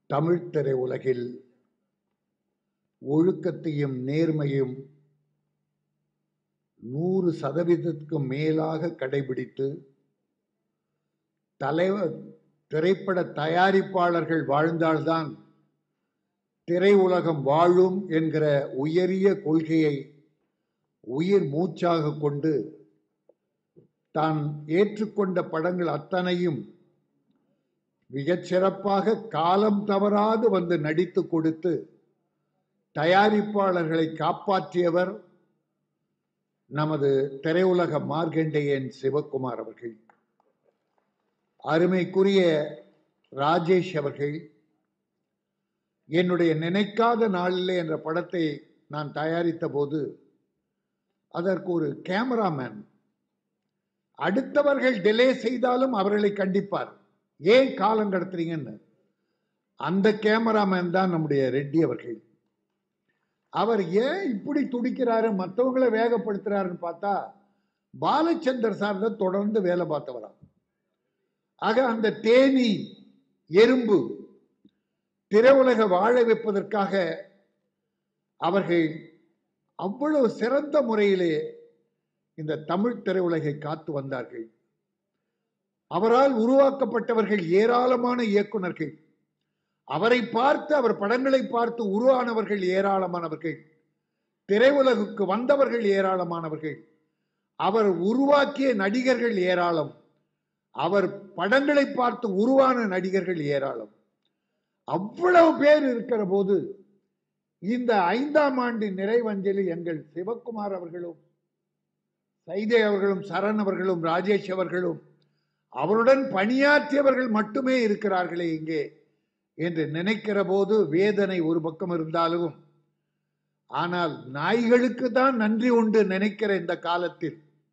தமிழ் திரையுலகில் ஒழுக்கத்தையும் நேர்மையும் நூறு சதவீதத்துக்கும் மேலாக கடைபிடித்து தலைவர் திரைப்பட தயாரிப்பாளர்கள் வாழ்ந்தால்தான் திரையுலகம் வாழும் என்கிற உயரிய கொள்கையை உயிர் மூச்சாக கொண்டு தான் ஏற்றுக்கொண்ட படங்கள் அத்தனையும் மிகச் சிறப்பாக காலம் தவறாது வந்து நடித்து கொடுத்து தயாரிப்பாளர்களை காப்பாற்றியவர் நமது திரையுலக மார்க்கண்டேயன் சிவகுமார் அவர்கள் அருமைக்குரிய ராஜேஷ் அவர்கள் என்னுடைய நினைக்காத நாளிலே என்ற படத்தை நான் தயாரித்த போது அதற்கு ஒரு கேமராமேன் அடுத்தவர்கள் டிலே செய்தாலும் அவர்களை கண்டிப்பார் ஏன் காலம் கடத்துறீங்கன்னு அந்த கேமராமேன் தான் நம்முடைய ரெட்டி அவர்கள் அவர் ஏன் இப்படி துடிக்கிறாரு மற்றவங்களை வேகப்படுத்துறாருன்னு பார்த்தா பாலச்சந்தர் சார் தான் தொடர்ந்து வேலை பார்த்தவரா ஆக அந்த தேனி எறும்பு திரையுலக வாழ வைப்பதற்காக அவர்கள் அவ்வளவு சிறந்த முறையிலே இந்த தமிழ் திரையுலகை காத்து வந்தார்கள் அவரால் உருவாக்கப்பட்டவர்கள் ஏராளமான இயக்குனர்கள் அவரை பார்த்து அவர் படங்களை பார்த்து உருவானவர்கள் ஏராளமானவர்கள் திரையுலகுக்கு வந்தவர்கள் ஏராளமானவர்கள் அவர் உருவாக்கிய நடிகர்கள் ஏராளம் அவர் படங்களை பார்த்து உருவான நடிகர்கள் ஏராளம் அவ்வளவு பேர் இருக்கிற போது இந்த ஐந்தாம் ஆண்டு நிறைவஞ்சலி எங்கள் சிவகுமார் அவர்களும் சைதே அவர்களும் சரண் அவர்களும் ராஜேஷ் அவர்களும் அவருடன் பணியாற்றியவர்கள் மட்டுமே இருக்கிறார்களே இங்கே என்று நினைக்கிற போது வேதனை ஒரு பக்கம் இருந்தாலும் ஆனால் நாய்களுக்கு தான் நன்றி உண்டு நினைக்கிற இந்த காலத்தில்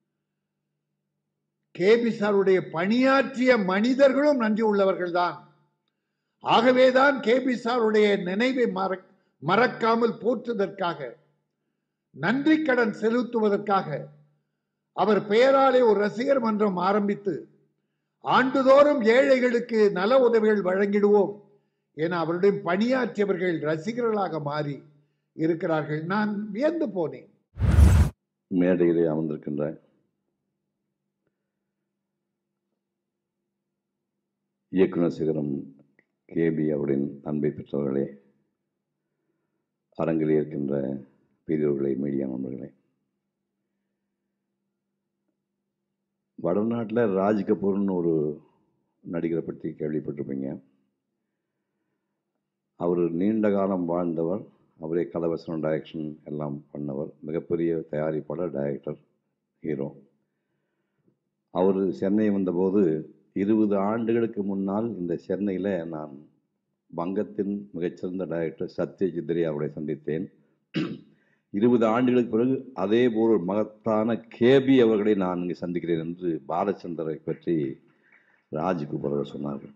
கேபி சாருடைய பணியாற்றிய மனிதர்களும் நன்றி உள்ளவர்கள் தான் ஆகவேதான் கேபி சாருடைய நினைவை மற மறக்காமல் போற்றுவதற்காக நன்றி கடன் செலுத்துவதற்காக அவர் பெயராலே ஒரு ரசிகர் மன்றம் ஆரம்பித்து ஆண்டுதோறும் ஏழைகளுக்கு நல உதவிகள் வழங்கிடுவோம் என அவருடைய பணியாற்றியவர்கள் ரசிகர்களாக மாறி இருக்கிறார்கள் நான் வியந்து போனேன் மேடையிலே அமர்ந்திருக்கின்ற இயக்குனர் சிகரம் கேபி அவரின் அன்பை பெற்றவர்களே அரங்கில் இருக்கின்ற பெரியவர்களே மீடியா நண்பர்களே வடநாட்டில் ராஜ் கபூர்னு ஒரு நடிகரை பற்றி கேள்விப்பட்டிருப்பீங்க அவர் நீண்ட காலம் வாழ்ந்தவர் அவரே கலவசனம் டைரக்ஷன் எல்லாம் பண்ணவர் மிகப்பெரிய தயாரிப்பாளர் டைரக்டர் ஹீரோ அவர் சென்னை வந்தபோது இருபது ஆண்டுகளுக்கு முன்னால் இந்த சென்னையில் நான் வங்கத்தின் மிகச்சிறந்த டைரக்டர் சத்யஜித் ரே அவரை சந்தித்தேன் இருபது ஆண்டுகளுக்கு பிறகு அதே போல் ஒரு மகத்தான கேபி அவர்களை நான் இங்கே சந்திக்கிறேன் என்று பாலச்சந்தரை பற்றி ராஜ்குமார் அவர் சொன்னார்கள்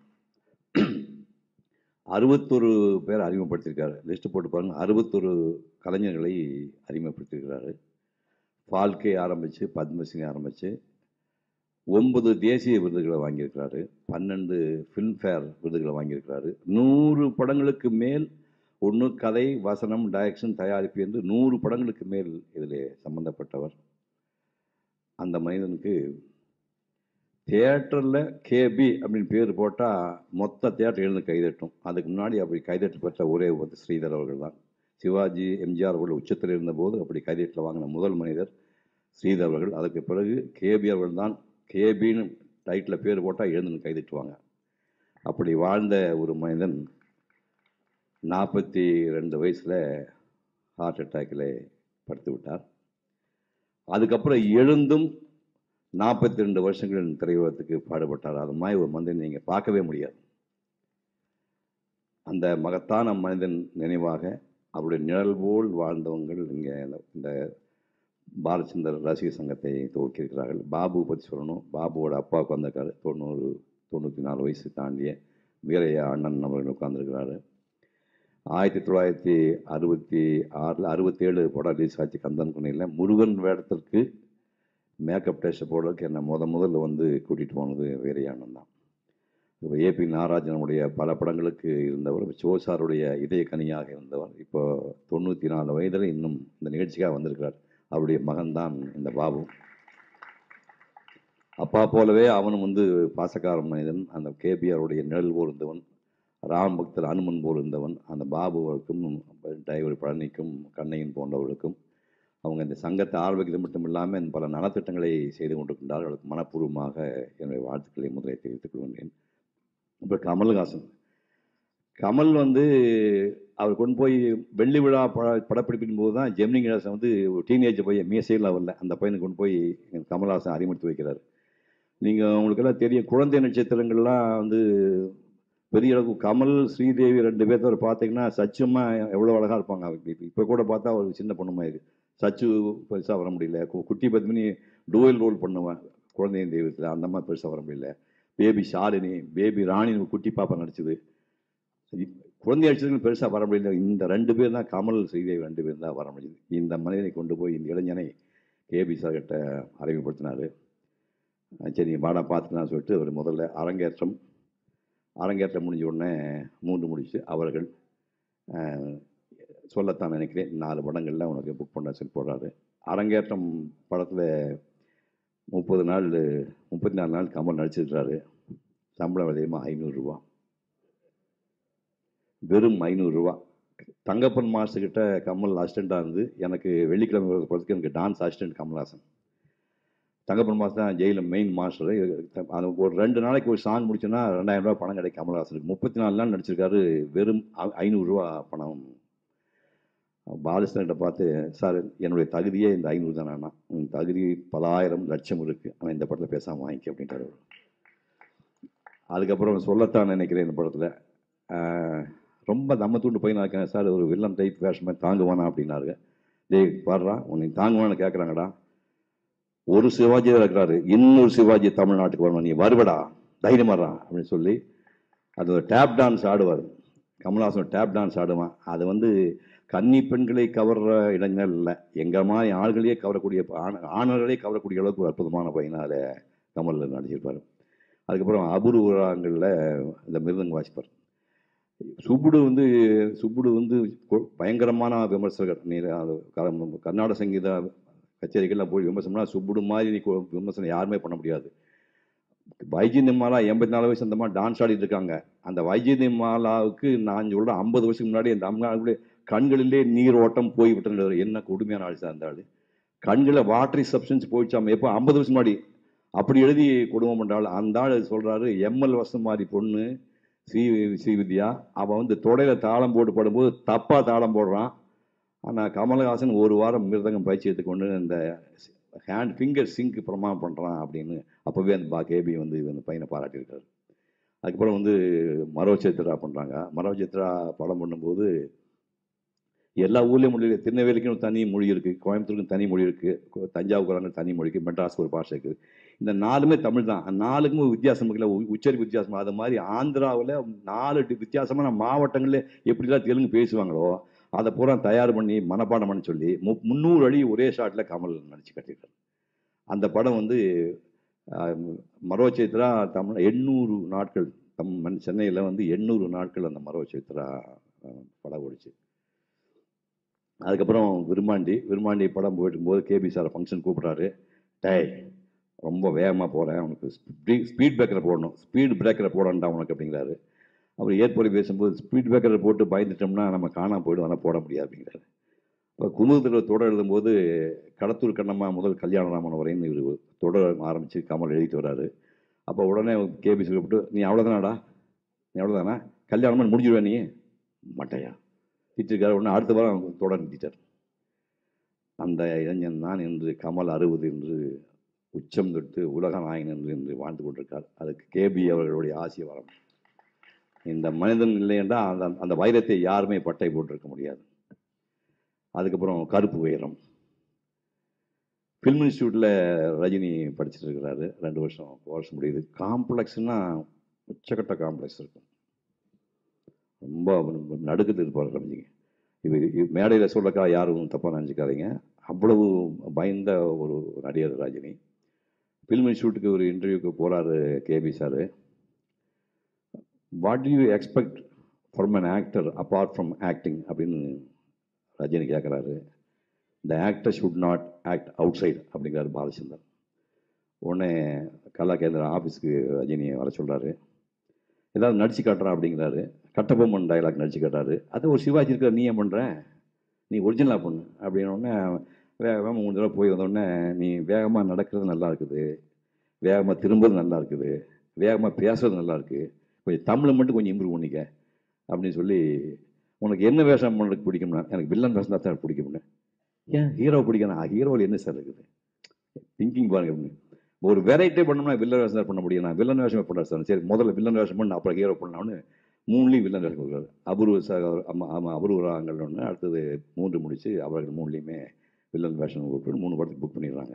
அறுபத்தொரு பேர் அறிமுகப்படுத்தியிருக்காரு லிஸ்ட் போட்டு பாருங்க அறுபத்தொரு கலைஞர்களை அறிமுகப்படுத்தியிருக்கிறாரு ஃபால்கே ஆரம்பித்து பத்மஸ்ரீ ஆரம்பித்து ஒன்பது தேசிய விருதுகளை வாங்கியிருக்கிறாரு பன்னெண்டு ஃபில்ம்ஃபேர் விருதுகளை வாங்கியிருக்கிறாரு நூறு படங்களுக்கு மேல் ஒன்று கதை வசனம் டைரக்ஷன் தயாரிப்பு என்று நூறு படங்களுக்கு மேல் இதில் சம்பந்தப்பட்டவர் அந்த மனிதனுக்கு தியேட்டரில் கேபி அப்படின்னு பேர் போட்டால் மொத்த தியேட்டர் எழுந்து கைதட்டும் அதுக்கு முன்னாடி அப்படி கைதட்டு பெற்ற ஒரே வந்து ஸ்ரீதர் அவர்கள் தான் சிவாஜி எம்ஜிஆர் அவர்கள் உச்சத்தில் இருந்தபோது அப்படி கைதட்டில் வாங்கின முதல் மனிதர் ஸ்ரீதர் அவர்கள் அதுக்கு பிறகு கேபி அவர்கள் தான் கேபின்னு டைட்டில் பேர் போட்டால் எழுந்து கைதட்டுவாங்க அப்படி வாழ்ந்த ஒரு மனிதன் நாற்பத்தி ரெண்டு வயசில் ஹார்ட் அட்டாக்கில் படுத்து விட்டார் அதுக்கப்புறம் எழுந்தும் நாற்பத்தி ரெண்டு வருஷங்கள் திரையுலகத்துக்கு பாடுபட்டார் அது மாதிரி ஒரு மனிதன் நீங்கள் பார்க்கவே முடியாது அந்த மகத்தான மனிதன் நினைவாக அவருடைய நிழல் போல் வாழ்ந்தவங்கள் இங்கே இந்த பாலச்சந்தர் ரசிகர் சங்கத்தை துவக்கியிருக்கிறார்கள் பாபு பற்றி சொல்லணும் பாபுவோட அப்பாவுக்கு வந்திருக்காரு தொண்ணூறு தொண்ணூற்றி நாலு வயசு தாண்டிய வீரையா அண்ணன் அவர்கள் உட்கார்ந்துருக்கிறாரு ஆயிரத்தி தொள்ளாயிரத்தி அறுபத்தி ஆறில் அறுபத்தேழு படம் ரிலீஸ் ஆச்சு கந்தன் குனையில் முருகன் வேடத்திற்கு மேக்கப் டெஸ்ட் போடுறதுக்கு என்னை முத முதல்ல வந்து கூட்டிகிட்டு போனது வீரையானன் தான் இப்போ ஏபி நாகராஜனுடைய பல படங்களுக்கு இருந்தவர் சிவசாருடைய இதய கனியாக இருந்தவர் இப்போ தொண்ணூற்றி நாலு வயதில் இன்னும் இந்த நிகழ்ச்சிக்காக வந்திருக்கிறார் அவருடைய மகன்தான் இந்த பாபு அப்பா போலவே அவனும் வந்து பாசக்கார மனிதன் அந்த கேபிஆருடைய நிழல் போல் இருந்தவன் ராம் பக்தர் அனுமன் போல் இருந்தவன் அந்த பாபுவுக்கும் டிரைவர் பழனிக்கும் கண்ணையன் போன்றவர்களுக்கும் அவங்க இந்த சங்கத்தை ஆரம்பிக்கிறது மட்டும் இல்லாமல் பல நலத்திட்டங்களை செய்து கொண்டிருக்கின்றார்கள் அவர்களுக்கு மனப்பூர்வமாக என்னுடைய வாழ்த்துக்களை முதலை தெரிவித்துக் கொள்கின்றேன் இப்போ கமல்ஹாசன் கமல் வந்து அவர் கொண்டு போய் வெள்ளி விழா பட படப்பிடிப்பின் போது தான் ஜெமினி கணேசன் வந்து ஒரு டீனேஜ் பையன் மீசையில் வரல அந்த பையனுக்கு கொண்டு போய் கமல்ஹாசன் அறிமுகத்து வைக்கிறார் நீங்கள் உங்களுக்கெல்லாம் தெரியும் குழந்தை நட்சத்திரங்கள்லாம் வந்து பெரிய அளவுக்கு கமல் ஸ்ரீதேவி ரெண்டு பேர்த்த பார்த்தீங்கன்னா சச்சுமா எவ்வளோ அழகாக இருப்பாங்க இப்போ இப்போ கூட பார்த்தா ஒரு சின்ன பொண்ணு மாதிரி சச்சு பெருசாக வர முடியல கு- குட்டி பத்மினி டூவல் ரோல் பண்ணுவேன் குழந்தையின் தெய்வத்தில் அந்த மாதிரி பெருசாக வர முடியல பேபி ஷாலினி பேபி ராணின்னு ஒரு குட்டி பாப்பா நடிச்சது குழந்தை நடிச்சதுக்கு பெருசாக வர முடியல இந்த ரெண்டு பேர் தான் கமல் ஸ்ரீதேவி ரெண்டு பேர் தான் வர முடியுது இந்த மனிதனை கொண்டு போய் இந்த இளைஞனை கேபி சார் கிட்ட அறிமுகப்படுத்தினார் சரி வாடா பார்த்துக்கலாம் சொல்லிட்டு அவர் முதல்ல அரங்கேற்றம் அரங்கேற்றம் முடிஞ்ச உடனே மூன்று முடிச்சு அவர்கள் அஹ், சொல்லத்தான் நினைக்கிறேன் நாலு படங்களில் உனக்கு புக் பண்ண சொல்லி போடுறாரு அரங்கேற்றம் படத்தில் முப்பது நாள் முப்பத்தி நாலு நாள் கமல் நடிச்சிருக்கிறாரு சம்பளம் அதிகமாக ஐநூறுரூவா வெறும் ஐநூறுரூவா தங்கப்பன் மாஸ்டர்கிட்ட கமல் அசிஸ்டண்ட்டாக இருந்து எனக்கு வெள்ளிக்கிழமை வர படத்துக்கு எனக்கு dance assistant Kamal Haasan Thangappan master தான் ஜெயிலில் மெயின் மாஸ்டர் அது ஒரு ரெண்டு நாளைக்கு ஒரு சாங் முடிச்சோன்னா ரெண்டாயிரம் ரூபாய் பணம் கிடைக்கும் கமல்ஹாசனுக்கு முப்பத்தி நாலு நாள் நடிச்சிருக்காரு வெறும் ஐ- ஐநூறுரூவா பணம் பாலகிருஷ்ணன்கிட்ட பார்த்து சார் என்னுடைய தகுதியே இந்த ஐநூறு தான் வேணாம் உன் தகுதி பலாயிரம் லட்சம் இருக்குது ஆனால் இந்த படத்தில் பேசாமல் வாங்கிக்க அப்படின்ட்டாரு அவரு. அதுக்கப்புறம் சொல்லத்தான் நினைக்கிறேன் இந்த படத்தில் ரொம்ப நம்ம தூண்டு பையனாக இருக்கேன் சார் ஒரு வில்லன் டைப் வேஷம் மாதிரி தாங்குவானா அப்படின்னாரு டேய் பாடுறா உன்னை தாங்குவான்னு கேட்குறாங்கடா ஒரு சிவாஜி தான் இருக்கிறாரு இன்னொரு சிவாஜி தமிழ்நாட்டுக்கு வரணும் நீ வருவடா தைரியமாடா அப்படின்னு சொல்லி அது ஒரு டேப் டான்ஸ் ஆடுவார் கமல்ஹாசன் டேப் டான்ஸ் ஆடுவான் அது வந்து கன்னி பெண்களை கவர்ற இளைஞர் இல்லை எங்கள் மாதிரி ஆள்களையே கவரக்கூடிய ஆண் ஆண்களே கவரக்கூடிய அளவுக்கு ஒரு அற்புதமான பையனால கமல் நடிச்சிருப்பார் அதுக்கப்புறம் அபூர்வங்களில் இந்த மிருதங்க வாசிப்பார் சுப்புடு வந்து சுப்புடு வந்து கொ- பயங்கரமான விமர்சகர் நீ அது க- கர்நாடக சங்கீத கச்சேரிக்கெல்லாம் போய் விமர்சனம்னா சுப்புடு மாதிரி நீ கொ- விமர்சனம் யாருமே பண்ண முடியாது வைஜி நிம்மாலா எண்பத்தி நாலு வயசு அந்த மாதிரி டான்ஸ் ஆடிட்டு இருக்காங்க அந்த வைஜி நிம்மாலாவுக்கு நான் சொல்கிறேன் ஐம்பது வருஷத்துக்கு முன்னாடி அந்த தமிழ்நாடு கண்களிலே நீர் ஓட்டம் போய் விட்டு என்ன கொடுமையான ஆள் சார் அந்த ஆள் கண்களில் வாட்டரி சப்ஸ்டன்ஸ் போயிடுச்சாம எப்போ ஐம்பது வருஷம் முன்னாடி அப்படி எழுதி குடும்பம் பண்ணுறாள் அந்த ஆள் சொல்கிறாரு எம்எல் வசம் மாதிரி பொண்ணு ஸ்ரீ ஸ்ரீவித்யா அவள் வந்து தொடையில தாளம் போட்டு பாடும்போது தப்பாக தாளம் போடுறான் ஆனால் கமலஹாசன் ஒரு வாரம் மிருதங்கம் பயிற்சி எடுத்துக்கொண்டு இந்த ஹேண்ட் ஃபிங்கர் சிங்க் பிரமாணம் பண்ணுறான் அப்படின்னு அப்போவே அந்த பா கேபி வந்து அந்த பையனை பாராட்டியிருக்காரு அதுக்கப்புறம் வந்து மரோ சித்ரா பண்ணுறாங்க மரோ சித்ரா படம் பண்ணும்போது எல்லா ஊர்லேயும் மொழி திருநெல்வேலிக்கும் தனி மொழி இருக்குது கோயம்புத்தூருக்கும் தனி மொழி இருக்குது தஞ்சாவூர் தனி மொழி இருக்குது மெட்ராஸ்க்கு ஒரு பாஷை இருக்குது இந்த நாலுமே தமிழ் தான் அந்த நாலுக்கும் ஒரு வித்தியாசம் இருக்குல்ல உ- உச்சரிப்பு வித்தியாசம் அது மாதிரி ஆந்திராவில் நாலு டி- வித்தியாசமான மாவட்டங்களில் எப்படிலாம் தெலுங்கு பேசுவாங்களோ அதை பூரா தயார் பண்ணி மனப்பாடம் பண்ண சொல்லி மு முந்நூறு அடி ஒரே ஷாட்டில் கமல் நடிச்சு கட்டியிருக்காரு அந்த படம் வந்து மரோ சித்ரா தமிழ் எண்ணூறு நாட்கள் தம் சென்னையில் வந்து எண்ணூறு நாட்கள் அந்த மரோ சித்ரா அஹ், படம் ஓடிச்சு அதுக்கப்புறம் விருமாண்டி விருமாண்டி படம் போயிட்டு போது கேபி சார் ஃபங்க்ஷன் கூப்பிட்றாரு டேய் ரொம்ப வேகமாக போகிறேன் உனக்கு ஸ்பீட் ஸ்பீட் பிரேக்கரை போடணும் ஸ்பீட் பிரேக்கரை போடணும்டா உனக்கு அப்படிங்கிறாரு அவர் ஏற்போரி பேசும்போது ஸ்பீட் பிரேக்கரை போட்டு பயந்துட்டோம்னா நம்ம காணாம போயிடும் ஆனால் போட முடியாது அப்படிங்கிறாரு இப்போ குமுதத்தில் தொடர் எழுதும்போது கடத்தூர் கண்ணம்மா முதல் கல்யாணராமன் வரைன்னு இவர் தொடர் ஆரம்பித்து கமல் எழுதிட்டு வராரு அப்போ உடனே கேபி சொல்லிவிட்டு நீ அவ்வளோதானாடா நீ அவ்வளோதானா கல்யாணம் முடிஞ்சிடுவா நீ மாட்டையா திட்டிருக்காரு உடனே அடுத்த வாரம் தொடர் நிறுத்திட்டார் அந்த இளைஞன் தான் என்று கமல் அறுபது என்று உச்சம் தொட்டு உலக நாயகன் என்று என்று வாழ்ந்து கொண்டிருக்கார் அதுக்கு கேபி அவர்களுடைய ஆசிய வரம் இந்த மனிதன் இல்லை என்றால் அந்த அந்த வைரத்தை யாருமே பட்டை போட்டிருக்க முடியாது அதுக்கப்புறம் கருப்பு வைரம் ஃபில்ம் இன்ஸ்டியூட்டில் ரஜினி படிச்சுட்டு இருக்கிறாரு ரெண்டு வருஷம் வருஷம் முடியுது காம்ப்ளெக்ஸ்னா உச்சக்கட்ட காம்ப்ளெக்ஸ் இருக்கும் ரொம்ப நடுக்கத்தில் இருப்பார் ரஜினி இது மேடையில் சொல்லக்கா யாரும் தப்பாக நினச்சிக்காதீங்க அவ்வளவு பயந்த ஒரு நடிகர் ரஜினி ஃபில்ம் இன்ஸ்டியூட்டுக்கு ஒரு இன்டர்வியூக்கு போகிறாரு KB sir what do you expect from an actor apart from acting அப்படின்னு ரஜினி கேட்குறாரு the actor should not act outside அப்படிங்கிறாரு பாலச்சந்தர் உடனே கலா கேந்திர ஆஃபீஸ்க்கு ரஜினியை வர சொல்கிறாரு ஏதாவது நடிச்சு காட்டுறான் அப்படிங்கிறாரு கட்டபொம்மன் டயலாக் நடிச்சு காட்டுறாரு அது ஒரு சிவாஜி இருக்கிற நீ ஏன் பண்ணுற நீ ஒரிஜினலாக பண்ணு அப்படின்னு உடனே வேகமாக மூணு தடவை போய் வந்தோடனே நீ வேகமாக நடக்கிறது நல்லா இருக்குது வேகமாக திரும்புறது நல்லா இருக்குது வேகமாக பேசுறது நல்லா இருக்குது கொஞ்சம் தமிழை மட்டும் கொஞ்சம் இம்ப்ரூவ் பண்ணிக்க அப்படின்னு சொல்லி உனக்கு என்ன வேஷம் பண்ணுறதுக்கு பிடிக்கும்னா எனக்கு வில்லன் வேஷம் தான் சார் பிடிக்கும்னு ஏன் ஹீரோ பிடிக்கணும் ஹீரோவில் என்ன சார் இருக்குது திங்கிங் பாருங்க அப்படின்னு. ஒரு வெரைட்டி பண்ணோம்னா வில்லன் வேஷம் தான் பண்ண முடியும் நான் வில்லன் வேஷம் பண்ண சார் சரி முதல்ல வில்லன் வேஷம் பண்ண அப்புறம் ஹீரோ பண்ணலாம்னு மூணுலேயும் வில்லன் வேஷம் கொடுக்குறாரு அபூர்வ சார் அம்மா ஆமாம் அபூர்வராங்கள் ஒன்று அடுத்தது மூன்று முடிச்சு அவர்கள் மூணுலேயுமே வில்லன் வேஷம் கொடுத்து மூணு படத்துக்கு புக் பண்ணிடுறாங்க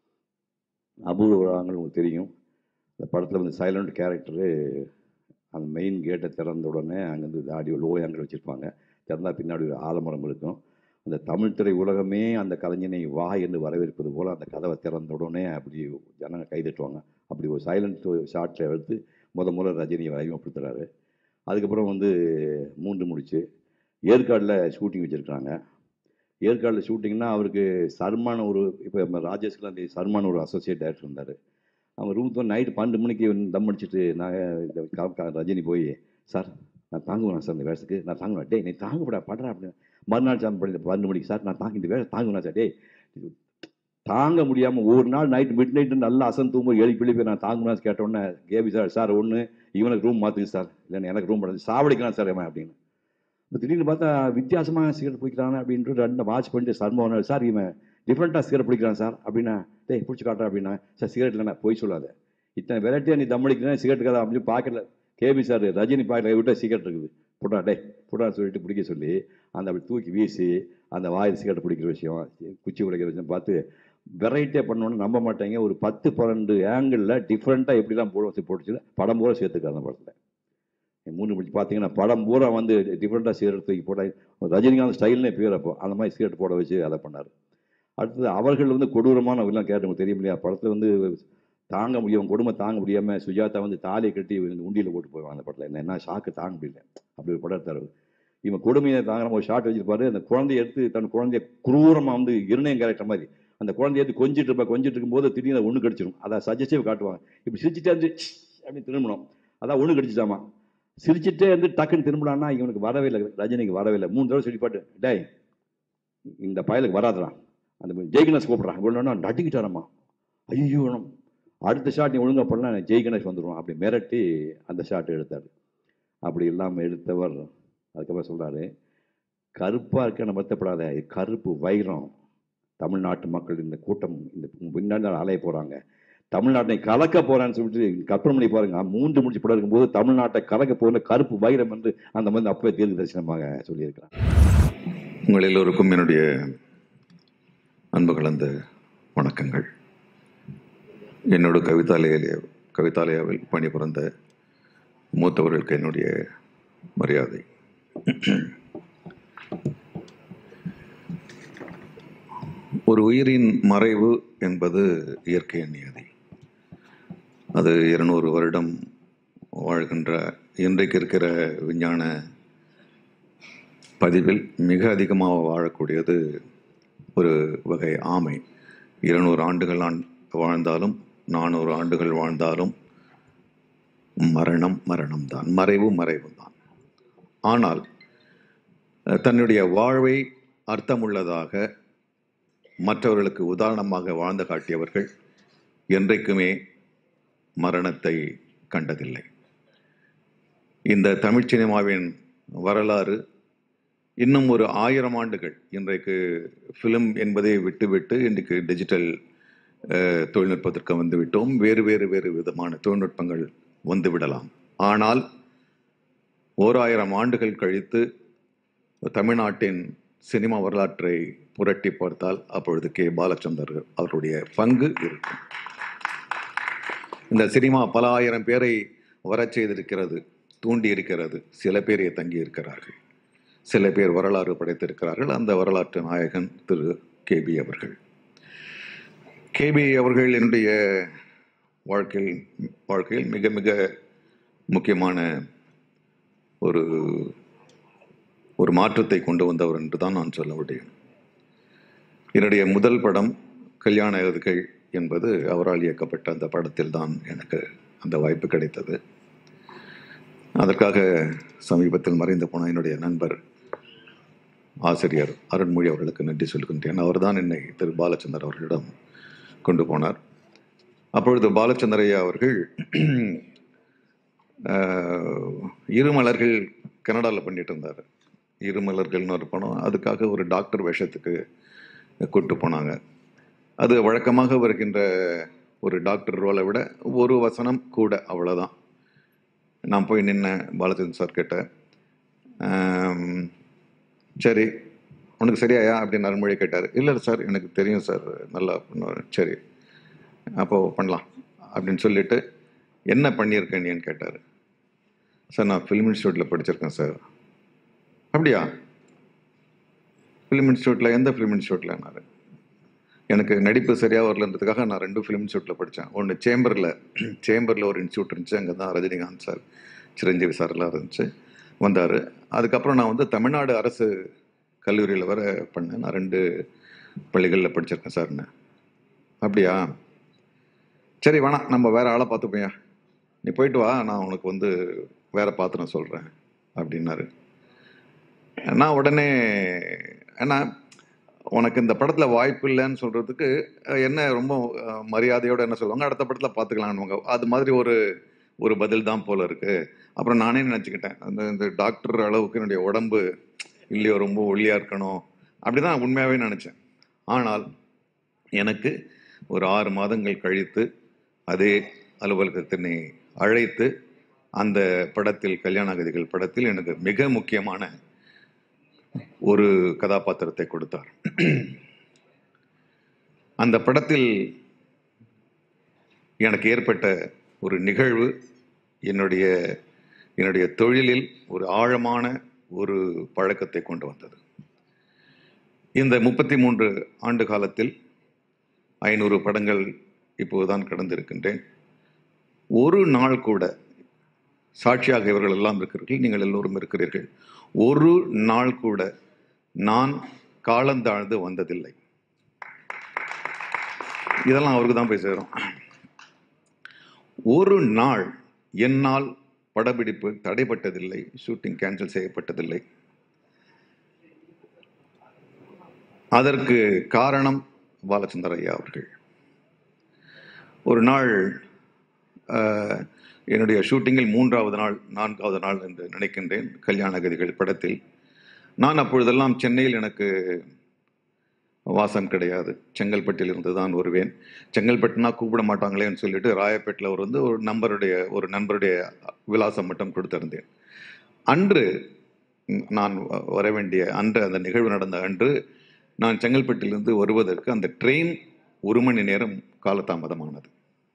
அபூர்வராங்கள் உங்களுக்கு தெரியும் அந்த படத்தில் வந்து சைலண்ட் கேரக்டரு அந்த மெயின் கேட்டை திறந்த உடனே அங்கேருந்து தாடி லோ ஆங்கிள் வச்சுருப்பாங்க திறந்தால் பின்னாடி ஒரு ஆலமரம் இருக்கும் அந்த தமிழ் திரை உலகமே அந்த கலைஞனை வா என்று வரவேற்பது போல் அந்த கதவை திறந்த உடனே அப்படி ஜனங்க கைதட்டுவாங்க அப்படி ஒரு சைலண்ட் ஷாட்டில் எடுத்து முத முத ரஜினியை அறிமுகப்படுத்துகிறாரு அதுக்கப்புறம் வந்து மூன்று முடிச்சு ஏற்காடில் ஷூட்டிங் வச்சுருக்காங்க ஏற்காடில் ஷூட்டிங்னா அவருக்கு சர்மான ஒரு இப்போ நம்ம ராஜேஷ்குலாம் அந்த சர்மான ஒரு அசோசியேட் டைரக்டர் இருந்தார் அவன் ரூம் தான் நைட்டு பன்னெண்டு மணிக்கு தம் அடிச்சுட்டு நான் இந்த க- க- ரஜினி போய் சார் நான் தாங்குவேன் சார் இந்த வேஷத்துக்கு நான் தாங்குவேன் டேய் நீ தாங்கப்படா படுறா அப்படின்னு மறுநாள் சாமி படி பன்னெண்டு மணிக்கு சார் நான் தாங்க இந்த வேலை தாங்குவேன் சார் டேய் தாங்க முடியாமல் ஒரு நாள் நைட் மிட் நைட்டு நல்லா அசன் தூங்க எழுப்பி எழுப்பி நான் தாங்குவேன் கேட்டோன்னே கேபி சார் சார் ஒன்று இவனுக்கு ரூம் மாற்றுக்கு சார் இல்லைன்னா எனக்கு ரூம் படுது சாவடிக்கலாம் சார் இவன் அப்படின்னு இப்போ திடீர்னு பார்த்தா வித்தியாசமாக சிகரெட் பிடிக்கிறான் அப்படின்ட்டு ரெண்டு வாட்ச் பண்ணிட்டு சர்மா சார் இவன் டிஃப்ரெண்ட்டாக சிகரெட் பிடிக்கிறான் சார் அப்படின்னா டேய் பிடிச்சி காட்டுறேன் அப்படின்னா சார் சிகரெட் இல்லைண்ணா போய் சொல்லாத இத்தனை வெரைட்டியாக நீ தம் அடிக்கிறேன் சிகரெட் கதை அப்படின்னு பாக்கெட்டில் கேபி சார் ரஜினி பாக்கெட்டில் விட்டு சிகரெட் இருக்குது புடா டே புடான்னு சொல்லிட்டு பிடிக்க சொல்லி அந்த அப்படி தூக்கி வீசி அந்த வாயில் சிகரெட் பிடிக்கிற விஷயம் குச்சி உடைக்கிற விஷயம் பார்த்து வெரைட்டியாக பண்ணோன்னு நம்ப மாட்டாங்க ஒரு பத்து பன்னெண்டு ஆங்கிளில் டிஃப்ரெண்ட்டாக எப்படிலாம் போட போட்டுச்சு படம் பூரா சேர்த்துக்காரு அந்த படத்தில் மூணு முடிச்சு பார்த்தீங்கன்னா படம் பூரா வந்து டிஃப்ரெண்ட்டாக சிகரெட் தூக்கி போட ரஜினிகாந்த் ஸ்டைல்னே பேர் அப்போ அந்த மாதிரி சிகரெட் போட வச்சு அதை பண்ணார் அடுத்தது அவர்கள் வந்து கொடூரமான எல்லாம் கேட்டு தெரியும் இல்லையா படத்தில் வந்து தாங்க முடியும் கொடுமை தாங்க முடியாமல் சுஜாதா வந்து தாலியை கட்டி உண்டியில் போட்டு போவாங்க அந்த படத்தில் என்ன என்ன ஷாக்கு தாங்க முடியல அப்படி ஒரு படம் எடுத்தார் இவன் கொடுமையை தாங்கிற ஒரு ஷாட் வச்சிருப்பாரு அந்த குழந்தைய எடுத்து தன் குழந்தைய குரூரமாக வந்து இருணையம் கேரக்டர் மாதிரி அந்த குழந்தைய எடுத்து கொஞ்சிட்டு இருப்பா கொஞ்சிட்டு இருக்கும்போது திடீர்னு ஒன்று கடிச்சிடும் அதை சஜஸ்டிவ் காட்டுவாங்க இப்போ சிரிச்சுட்டே இருந்து அப்படின்னு திரும்பணும் அதான் ஒன்று கடிச்சிட்டாமா சிரிச்சுட்டே இருந்து டக்குன்னு திரும்பினான்னா இவனுக்கு வரவே இல்லை ரஜினிக்கு வரவே இல்லை மூணு தடவை சொல்லி பாட்டு டேய் இந்த பயலுக்கு வராதுடா அந்த ஜெய்கணேஷ் கூப்பிட்றான் இவ்வளோ நட்டிக்கிட்டாரம்மா ஐயோ நம்ம அடுத்த ஷாட் நீ ஒழுங்கா பண்ணலாம் ஜெய் கணேஷ் வந்துடுவான் அப்படி மிரட்டி அந்த ஷாட் எடுத்தார் அப்படி இல்லாமல் எடுத்தவர் அதுக்கப்புறம் சொல்றாரு கருப்பாக இருக்க வருத்தப்படாத இது கருப்பு வைரம் தமிழ்நாட்டு மக்கள் இந்த கூட்டம் இந்த பின்னாடி அலைய போகிறாங்க தமிழ்நாட்டை கலக்க போறான்னு சொல்லிட்டு கற்பனை பண்ணி பாருங்க மூன்று முடிச்சு படம் இருக்கும்போது தமிழ்நாட்டை கலக்க போகிற கருப்பு வைரம் என்று அந்த மாதிரி அப்பவே தீர்க்க தரிசனமாக சொல்லியிருக்கிறார் உங்கள் எல்லோருக்கும் என்னுடைய அன்பு கலந்த வணக்கங்கள் என்னோட கவிதாலய கவிதாலயாவில் பணிபுரிந்த மூத்தவர்களுக்கு என்னுடைய மரியாதை ஒரு உயிரின் மறைவு என்பது இயற்கையின் நியதி அது இருநூறு வருடம் வாழ்கின்ற இன்றைக்கு இருக்கிற விஞ்ஞான பதிவில் மிக அதிகமாக வாழக்கூடியது ஒரு வகை ஆமை இருநூறு ஆண்டுகள் ஆண் வாழ்ந்தாலும் நானூறு ஆண்டுகள் வாழ்ந்தாலும் மரணம் மரணம் தான் மறைவு மறைவு தான் ஆனால் அஹ், தன்னுடைய வாழ்வை அர்த்தமுள்ளதாக மற்றவர்களுக்கு உதாரணமாக வாழ்ந்து காட்டியவர்கள் என்றைக்குமே மரணத்தை கண்டதில்லை இந்த தமிழ் சினிமாவின் வரலாறு இன்னும் ஒரு ஆயிரம் ஆண்டுகள் இன்றைக்கு ஃபிலிம் என்பதை விட்டுவிட்டு இன்றைக்கு டிஜிட்டல் அஹ், தொழில்நுட்பத்திற்கு வந்து விட்டோம் வேறு வேறு வேறு விதமான தொழில்நுட்பங்கள் வந்து விடலாம் ஆனால் ஓர் ஆயிரம் ஆண்டுகள் கழித்து தமிழ்நாட்டின் சினிமா வரலாற்றை புரட்டி பார்த்தால் அப்பொழுது கே பாலச்சந்தர் அவருடைய பங்கு இருக்கும் இந்த சினிமா பல ஆயிரம் பேரை வரச் செய்திருக்கிறது தூண்டி இருக்கிறது சில பேரே தங்கி இருக்கிறார்கள் சில பேர் வரலாறு படைத்திருக்கிறார்கள் அந்த வரலாற்று நாயகன் திரு கேபி அவர்கள் கேபி அவர்கள் என்னுடைய வாழ்க்கையில் வாழ்க்கையில் மிக மிக முக்கியமான ஒரு ஒரு மாற்றத்தை கொண்டு வந்தவர் என்று தான் நான் சொல்ல முடியும் என்னுடைய முதல் படம் கல்யாண எதுகை என்பது அவரால் இயக்கப்பட்ட அந்த படத்தில் தான் எனக்கு அந்த வாய்ப்பு கிடைத்தது அதற்காக சமீபத்தில் மறைந்து போன என்னுடைய நண்பர் ஆசிரியர் அருண்மொழி அவர்களுக்கு நன்றி சொல்கின்றேன் அவர்தான் என்னை திரு பாலச்சந்தர் அவர்களிடம் கொண்டு போனார் அப்பொழுது பாலச்சந்திரையா அவர்கள் ஆஹ், இருமலர்கள் கனடாவில் பண்ணிட்டு இருந்தார் இருமலர்கள்னு ஒரு படம் அதுக்காக ஒரு டாக்டர் வேஷத்துக்கு கூட்டு போனாங்க அது வழக்கமாக வருகின்ற ஒரு டாக்டர் ரோலை விட ஒரு வசனம் கூட அவ்வளோதான் நான் போய் நின்னேன் பாலச்சந்திரன் சார் கிட்ட ஆம், சரி உனக்கு சரியாயா அப்படின்னு அருண்மொழி கேட்டார் இல்லை சார் எனக்கு தெரியும் சார் நல்லா பண்ணுவார் சரி அப்போ பண்ணலாம் அப்படின்னு சொல்லிட்டு என்ன பண்ணியிருக்கேன் நீன்னு கேட்டார் சார் நான் ஃபிலிம் இன்ஸ்டியூட்டில் படிச்சிருக்கேன் சார் அப்படியா ஃபிலிம் இன்ஸ்டியூட்டில் எந்த ஃபிலிம் இன்ஸ்டியூட்லனாரு எனக்கு நடிப்பு சரியாக வரலன்றதுக்காக நான் ரெண்டு ஃபிலிம் இன்ஸ்டியூட்டில் படித்தேன் ஒன்று சேம்பரில் சேம்பரில் ஒரு இன்ஸ்டியூட் இருந்துச்சு அங்கே தான் ரஜினிகாந்த் சார் சிரஞ்சீவி சார் எல்லாம் இருந்துச்சு வந்தார் அதுக்கப்புறம் நான் வந்து தமிழ்நாடு அரசு கல்லூரியில் வர பண்ணேன் நான் ரெண்டு பள்ளிகளில் படிச்சிருக்கேன் சார்னு அப்படியா சரி வேணாம் நம்ம வேற ஆளை பார்த்துப்போயா நீ போயிட்டு வா நான் உனக்கு வந்து வேற பார்த்து நான் சொல்கிறேன் அப்படின்னாரு நான் உடனே ஏன்னா உனக்கு இந்த படத்தில் வாய்ப்பு இல்லைன்னு சொல்கிறதுக்கு என்ன ரொம்ப அஹ், மரியாதையோட என்ன சொல்லுவாங்க அடுத்த படத்தில் பார்த்துக்கலாம்னுவாங்க அது மாதிரி ஒரு ஒரு பதில் தான் போல இருக்கு அப்புறம் நானே நினச்சிக்கிட்டேன் அந்த இந்த டாக்டர் அளவுக்கு என்னுடைய உடம்பு இல்லையோ ரொம்ப ஒல்லியாக இருக்கணும் அப்படிதான் உண்மையாகவே நினச்சேன் ஆனால் எனக்கு ஒரு ஆறு மாதங்கள் கழித்து அதே அலுவலகத்தினை அழைத்து அந்த படத்தில் கல்யாணாகதிகள் படத்தில் எனக்கு மிக முக்கியமான ஒரு கதாபாத்திரத்தை கொடுத்தார் அந்த படத்தில் எனக்கு ஏற்பட்ட ஒரு நிகழ்வு என்னுடைய என்னுடைய தொழிலில் ஒரு ஆழமான ஒரு பழக்கத்தை கொண்டு வந்தது இந்த முப்பத்தி மூன்று ஆண்டு காலத்தில் ஐநூறு படங்கள் இப்போதுதான் கடந்திருக்கின்றேன் ஒரு நாள் கூட சாட்சியாக இவர்கள் எல்லாம் இருக்கிறீர்கள் நீங்கள் எல்லோரும் இருக்கிறீர்கள் ஒரு நாள் கூட நான் காலந்தாழ்ந்து வந்ததில்லை இதெல்லாம் அவருக்கு தான் போய் சேரும் ஒரு நாள் என்னால் படப்பிடிப்பு தடைப்பட்டதில்லை ஷூட்டிங் கேன்சல் செய்யப்பட்டதில்லை அதற்கு காரணம் பாலச்சந்தர் ஐயா அவர்கள் ஒரு நாள் ஆஹ், என்னுடைய ஷூட்டிங்கில் மூன்றாவது நாள் நான்காவது நாள் என்று நினைக்கின்றேன் கல்யாண கதிகள் படத்தில் நான் அப்பொழுதெல்லாம் சென்னையில் எனக்கு வாசம் கிடையாது செங்கல்பட்டில் இருந்து தான் வருவேன் செங்கல்பட்டுனா கூப்பிட மாட்டாங்களேன்னு சொல்லிட்டு ராயப்பேட்டில் ஒரு வந்து ஒரு நம்பருடைய ஒரு நண்பருடைய விலாசம் மட்டும் கொடுத்திருந்தேன் அன்று ம், நான் வ- வர வேண்டிய அன்று அந்த நிகழ்வு நடந்த அன்று நான் செங்கல்பட்டிலிருந்து வருவதற்கு அந்த ட்ரெயின் ஒரு மணி நேரம் காலதாமதமானது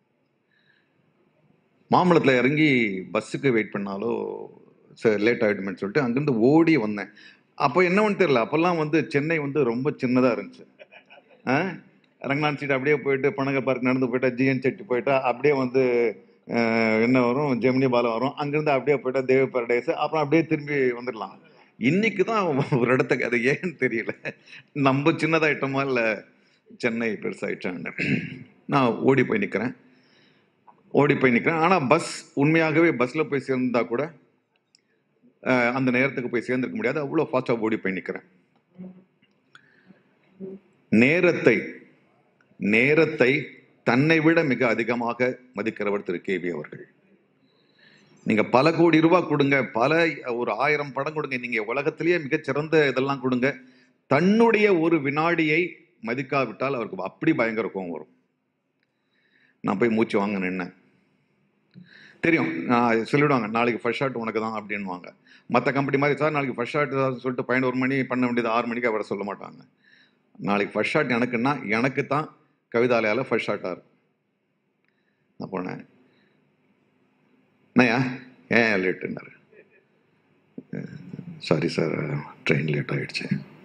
மாம்பழத்தில் இறங்கி பஸ்ஸுக்கு வெயிட் பண்ணாலோ லேட் ஆகிடுமேன்னு சொல்லிட்டு அங்கேருந்து ஓடி வந்தேன் அப்போ என்னவன்னு தெரியல அப்போல்லாம் வந்து சென்னை வந்து ரொம்ப சின்னதாக இருந்துச்சு ஆ ரங்கநாத் ஸ்ட்ரீட் அப்படியே போயிட்டு பனக பார்க் நடந்து போயிட்டா ஜிஎன் செட்டி போயிட்டா அப்படியே வந்து அஹ், என்ன வரும் ஜெமினி பாலம் வரும் அங்கேருந்து அப்படியே போயிட்டா தேவ பாரடைஸ் அப்புறம் அப்படியே திரும்பி வந்துடலாம் இன்னைக்கு தான் ஒரு இடத்துக்கு அது ஏன்னு தெரியல நம்ம சின்னதாயிட்டோமா இல்லை சென்னை பெருசாயிட்டாங்க நான் ஓடி போய் நிற்கிறேன் ஓடி போய் நிற்கிறேன் ஆனால் பஸ் உண்மையாகவே பஸ்ஸில் போய் சேர்ந்தா கூட அஹ், அந்த நேரத்துக்கு போய் சேர்ந்திருக்க முடியாது அவ்வளோ ஃபாஸ்ட்டாக ஓடி போய் நிற்கிறேன் நேரத்தை நேரத்தை தன்னை விட மிக அதிகமாக மதிக்கிறவர் திரு கேபி அவர்கள் நீங்க பல கோடி ரூபாய் கொடுங்க பல ஒரு ஆயிரம் படம் கொடுங்க நீங்க உலகத்திலேயே மிகச்சிறந்த இதெல்லாம் கொடுங்க தன்னுடைய ஒரு வினாடியை மதிக்காவிட்டால் அவருக்கு அப்படி பயங்கர கோவம் வரும் நான் போய் மூச்சு வாங்க நின்னேன் தெரியும் நான் சொல்லிவிடுவாங்க நாளைக்கு ஃபர்ஸ்ட் ஷாட் உனக்கு தான் அப்படின்வாங்க மற்ற கம்பெனி மாதிரி சார் நாளைக்கு ஃபர்ஸ்ட் ஷாட் சொல்லிட்டு பதினோரு மணி பண்ண வேண்டியது ஆறு மணிக்கு அவரை சொல்ல மாட்டாங்க நாளைக்கு ஃபர்ஸ்ட் ஷாட் எனக்குன்னா எனக்கு தான் கவிதாலயால ஃபர்ஸ்ட் ஷாட்டாக இருக்கும் நான் போனேன் என்னையா ஏன் லேட்டுன்னாரு சாரி சார் ட்ரெயின் லேட் ஆகிடுச்சு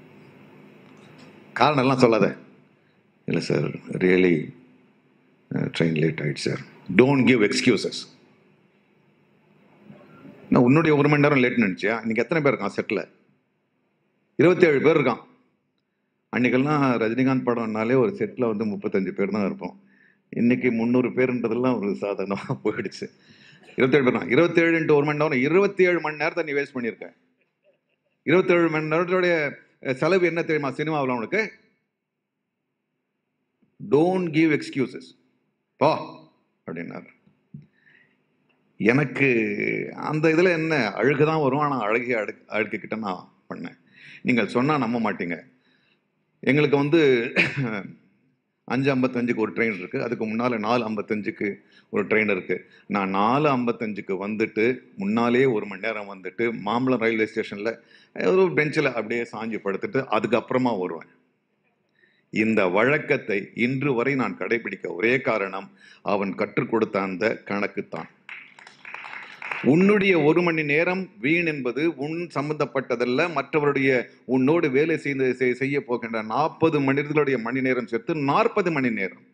காரணம் எல்லாம் சொல்லாத இல்லை சார் ரியலி ட்ரெயின் லேட் ஆகிடுச்சு சார் டோன்ட் கிவ் எக்ஸ்கியூசஸ் நான் உன்னுடைய ஒரு மணி நேரம் லேட் நினச்சியா இன்னைக்கு எத்தனை பேர் இருக்கான் செட்டில் இருபத்தேழு பேர் இருக்கான் அன்னைக்கெல்லாம் ரஜினிகாந்த் படம்னாலே ஒரு செட்டில் வந்து முப்பத்தஞ்சு பேர் தான் இருப்போம் இன்னைக்கு முந்நூறு பேருன்றதெல்லாம் ஒரு சாதாரணமாக போயிடுச்சு இருபத்தேழு பேர் தான் இருபத்தேழு இன்ட்டு ஒரு மணி நேரம் இருபத்தி ஏழு மணி நேரத்தை நீ வேஸ்ட் பண்ணியிருக்க இருபத்தேழு மணி நேரத்தோடைய அஹ், செலவு என்ன தெரியுமா சினிமாவில் உனக்கு டோன்ட் கிவ் எக்ஸ்கியூசஸ் பா அப்படின்னாரு எனக்கு அந்த இதில் என்ன அழுகு தான் வரும் ஆனால் அழகிய அழு அழுகிக்கிட்ட நான் பண்ணேன் நீங்கள் சொன்னால் நம்ப மாட்டீங்க எங்களுக்கு வந்து அஞ்சு ஐம்பத்தஞ்சுக்கு ஒரு ட்ரெயின் இருக்குது அதுக்கு முன்னால் நாலு ஐம்பத்தஞ்சுக்கு ஒரு ட்ரெயின் இருக்குது நான் நாலு ஐம்பத்தஞ்சுக்கு வந்துட்டு முன்னாலே ஒரு மணி நேரம் வந்துட்டு மாம்பலம் ரயில்வே ஸ்டேஷனில் ஒரு பெஞ்சில் அப்படியே சாஞ்சி படுத்துட்டு அதுக்கப்புறமா வருவேன் இந்த வழக்கத்தை இன்று வரை நான் கடைபிடிக்க ஒரே காரணம் அவன் கற்றுக் கொடுத்த அந்த கணக்குத்தான் உன்னுடைய ஒரு மணி நேரம் வீண் என்பது உன் சம்பந்தப்பட்டதல்ல மற்றவருடைய உன்னோடு வேலை செய்து செய்- செய்ய போகின்ற நாற்பது மனிதர்களுடைய மணி நேரம் சேர்த்து நாற்பது மணி நேரம்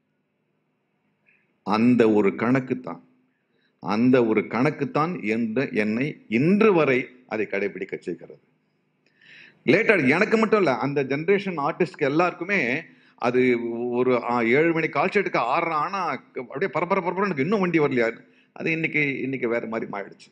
அந்த ஒரு கணக்குத்தான் அந்த ஒரு கணக்குத்தான் என்ற என்னை இன்று வரை அதை கடைபிடிக்க செய்கிறது லேட்டர் எனக்கு மட்டும் இல்லை அந்த ஜென்ரேஷன் ஆர்டிஸ்ட்க்கு எல்லாருக்குமே அது ஒரு ஆ, ஏழு மணி கால் ஷீட்டுக்கு ஆடுறான் ஆனா அப்படியே பரபர பரபர எனக்கு இன்னும் வண்டி வரலையா அது இன்னைக்கு இன்னைக்கு வேற மாதிரி மாறிடுச்சு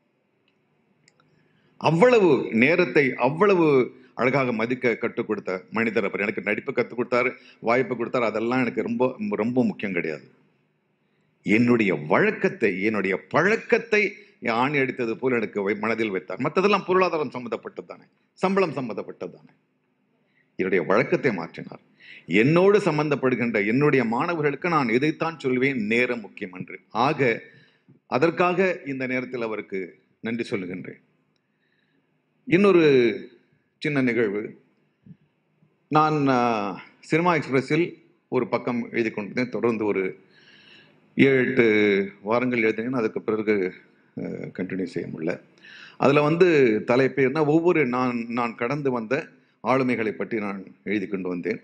அவ்வளவு நேரத்தை அவ்வளவு அழகாக மதிக்க கற்றுக் கொடுத்த மனிதர் அவர் எனக்கு நடிப்பு கற்றுக் கொடுத்தாரு வாய்ப்பு கொடுத்தாரு அதெல்லாம் எனக்கு ரொம்ப ரொம்ப முக்கியம் கிடையாது என்னுடைய வழக்கத்தை என்னுடைய பழக்கத்தை ஆணி அடித்தது போல் எனக்கு வை- மனதில் வைத்தார் மற்றதெல்லாம் பொருளாதாரம் சம்பந்தப்பட்டது தானே சம்பளம் சம்பந்தப்பட்டது தானே என்னுடைய வழக்கத்தை மாற்றினார் என்னோடு சம்பந்தப்படுகின்ற என்னுடைய மாணவர்களுக்கு நான் இதைத்தான் சொல்வேன் நேரம் முக்கியம் என்று ஆக அதற்காக இந்த நேரத்தில் அவருக்கு நன்றி சொல்லுகின்றேன் இன்னொரு சின்ன நிகழ்வு நான் ஆ, சினிமா எக்ஸ்பிரஸில் ஒரு பக்கம் எழுதி கொண்டிருந்தேன் தொடர்ந்து ஒரு ஏழு எட்டு வாரங்கள் எழுதினேன் அதுக்கு பிறகு கண்டினியூ செய்ய முடியல அதில் வந்து தலைப்பு என்ன ஒவ்வொரு நான் நான் கடந்து வந்த ஆளுமைகளை பற்றி நான் எழுதி கொண்டு வந்தேன்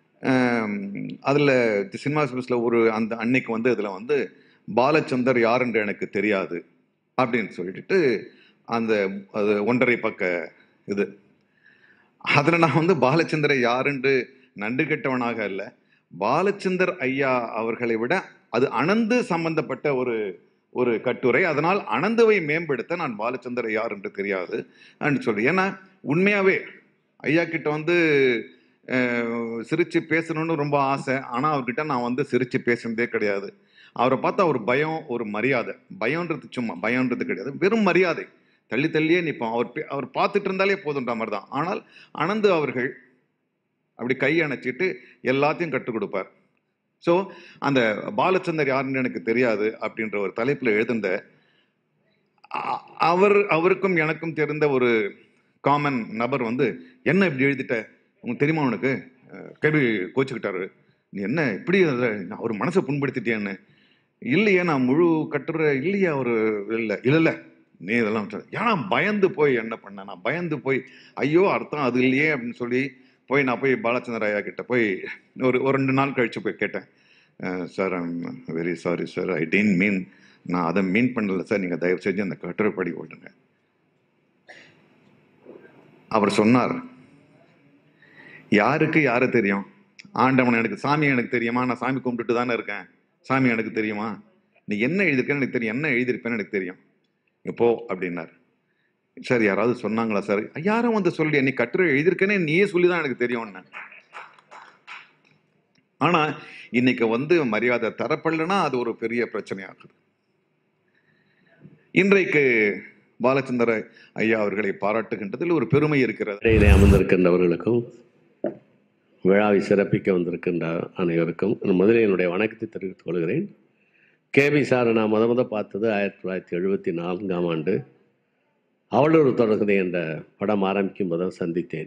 அதில் சினிமா எக்ஸ்பிரஸில் ஒரு அந்த அன்னைக்கு வந்து அதில் வந்து பாலச்சந்தர் யார் என்று எனக்கு தெரியாது அப்படின்னு சொல்லிட்டு அந்த அது ஒன்றரை பக்க இது அதில் நான் வந்து பாலச்சந்தரை யாருன்று நன்றி கெட்டவனாக அல்ல பாலச்சந்தர் ஐயா அவர்களை விட அது அனந்து சம்பந்தப்பட்ட ஒரு ஒரு கட்டுரை அதனால் அனந்துவை மேம்படுத்த நான் பாலச்சந்தர் யார் என்று தெரியாது அப்படின்னு சொல்லி ஏன்னா உண்மையாவே ஐயா கிட்ட வந்து அஹ், சிரிச்சு பேசணும்னு ரொம்ப ஆசை ஆனால் அவர்கிட்ட நான் வந்து சிரிச்சு பேசுனதே கிடையாது அவரை பார்த்தா ஒரு பயம் ஒரு மரியாதை பயம்ன்றது சும்மா பயம்ன்றது கிடையாது வெறும் மரியாதை தள்ளி தள்ளியே நிற்போம் அவர் பே- அவர் பார்த்துட்டு இருந்தாலே போதுன்ற மாதிரி தான் ஆனால் அனந்து அவர்கள் அப்படி கை அணைச்சிட்டு எல்லாத்தையும் கற்றுக் கொடுப்பார் ஸோ அந்த பாலச்சந்தர் யாருன்னு எனக்கு தெரியாது அப்படின்ற ஒரு தலைப்பில் எழுதுந்த அ- அவர் அவருக்கும் எனக்கும் தெரிந்த ஒரு காமன் நபர் வந்து என்ன இப்படி எழுதிட்ட உனக்கு தெரியுமா உனக்கு அஹ் கேள்வி கோச்சுக்கிட்டாரு நீ என்ன இப்படி அதை அவர் மனசை புண்படுத்திட்டியான்னு இல்லையே நான் முழு கட்டுரை இல்லையா அவர் இல்லை இல்லை இல்லை நீ இதெல்லாம் சொல். ஏன்னா பயந்து போய் என்ன பண்ணேன் நான் பயந்து போய் ஐயோ அர்த்தம் அது இல்லையே அப்படின்னு சொல்லி போய் நான் போய் பாலச்சந்திர ஐயா கிட்ட போய் ஒரு ஒரு ரெண்டு நாள் கழிச்சு போய் கேட்டேன் sir I'm very sorry sir I didn't mean நான் அதை மீன் பண்ணல சார் நீங்கள் தயவு செஞ்சு அந்த கட்டுரை படி ஓட்டுங்க அவர் சொன்னார் யாருக்கு யாரை தெரியும் ஆண்டவன் எனக்கு சாமி எனக்கு தெரியுமா நான் சாமி கும்பிட்டுட்டு தானே இருக்கேன் சாமி எனக்கு தெரியுமா நீ என்ன எழுதியிருக்கேன்னு எனக்கு தெரியும் என்ன எழுதியிருப்பேன்னு எனக்கு தெரியும் இப்போ அப்படின்னார் சார் யாராவது சொன்னாங்களா சார் யாரும் வந்து சொல்லி நீ கட்டுரை எழுதியிருக்கேனே நீயே சொல்லி தான் எனக்கு தெரியும்னு ஆனா இன்னைக்கு வந்து மரியாதை தரப்படலைன்னா அது ஒரு பெரிய பிரச்சனையாகுது இன்றைக்கு பாலச்சந்திர ஐயா அவர்களை பாராட்டுகின்றதில் ஒரு பெருமை இருக்கிறது இடையிலே அமர்ந்திருக்கின்றவர்களுக்கும் விழாவை சிறப்பிக்க வந்திருக்கின்ற அனைவருக்கும் நான் முதலில் என்னுடைய வணக்கத்தை தெரிவித்துக் கொள்கிறேன் கேபி சாரை நான் முத முத பார்த்தது ஆயிரத்தி தொள்ளாயிரத்தி எழுபத்தி நான்காம் ஆண்டு அவளூர் தொடர்கதை என்ற படம் ஆரம்பிக்கும் போது சந்தித்தேன்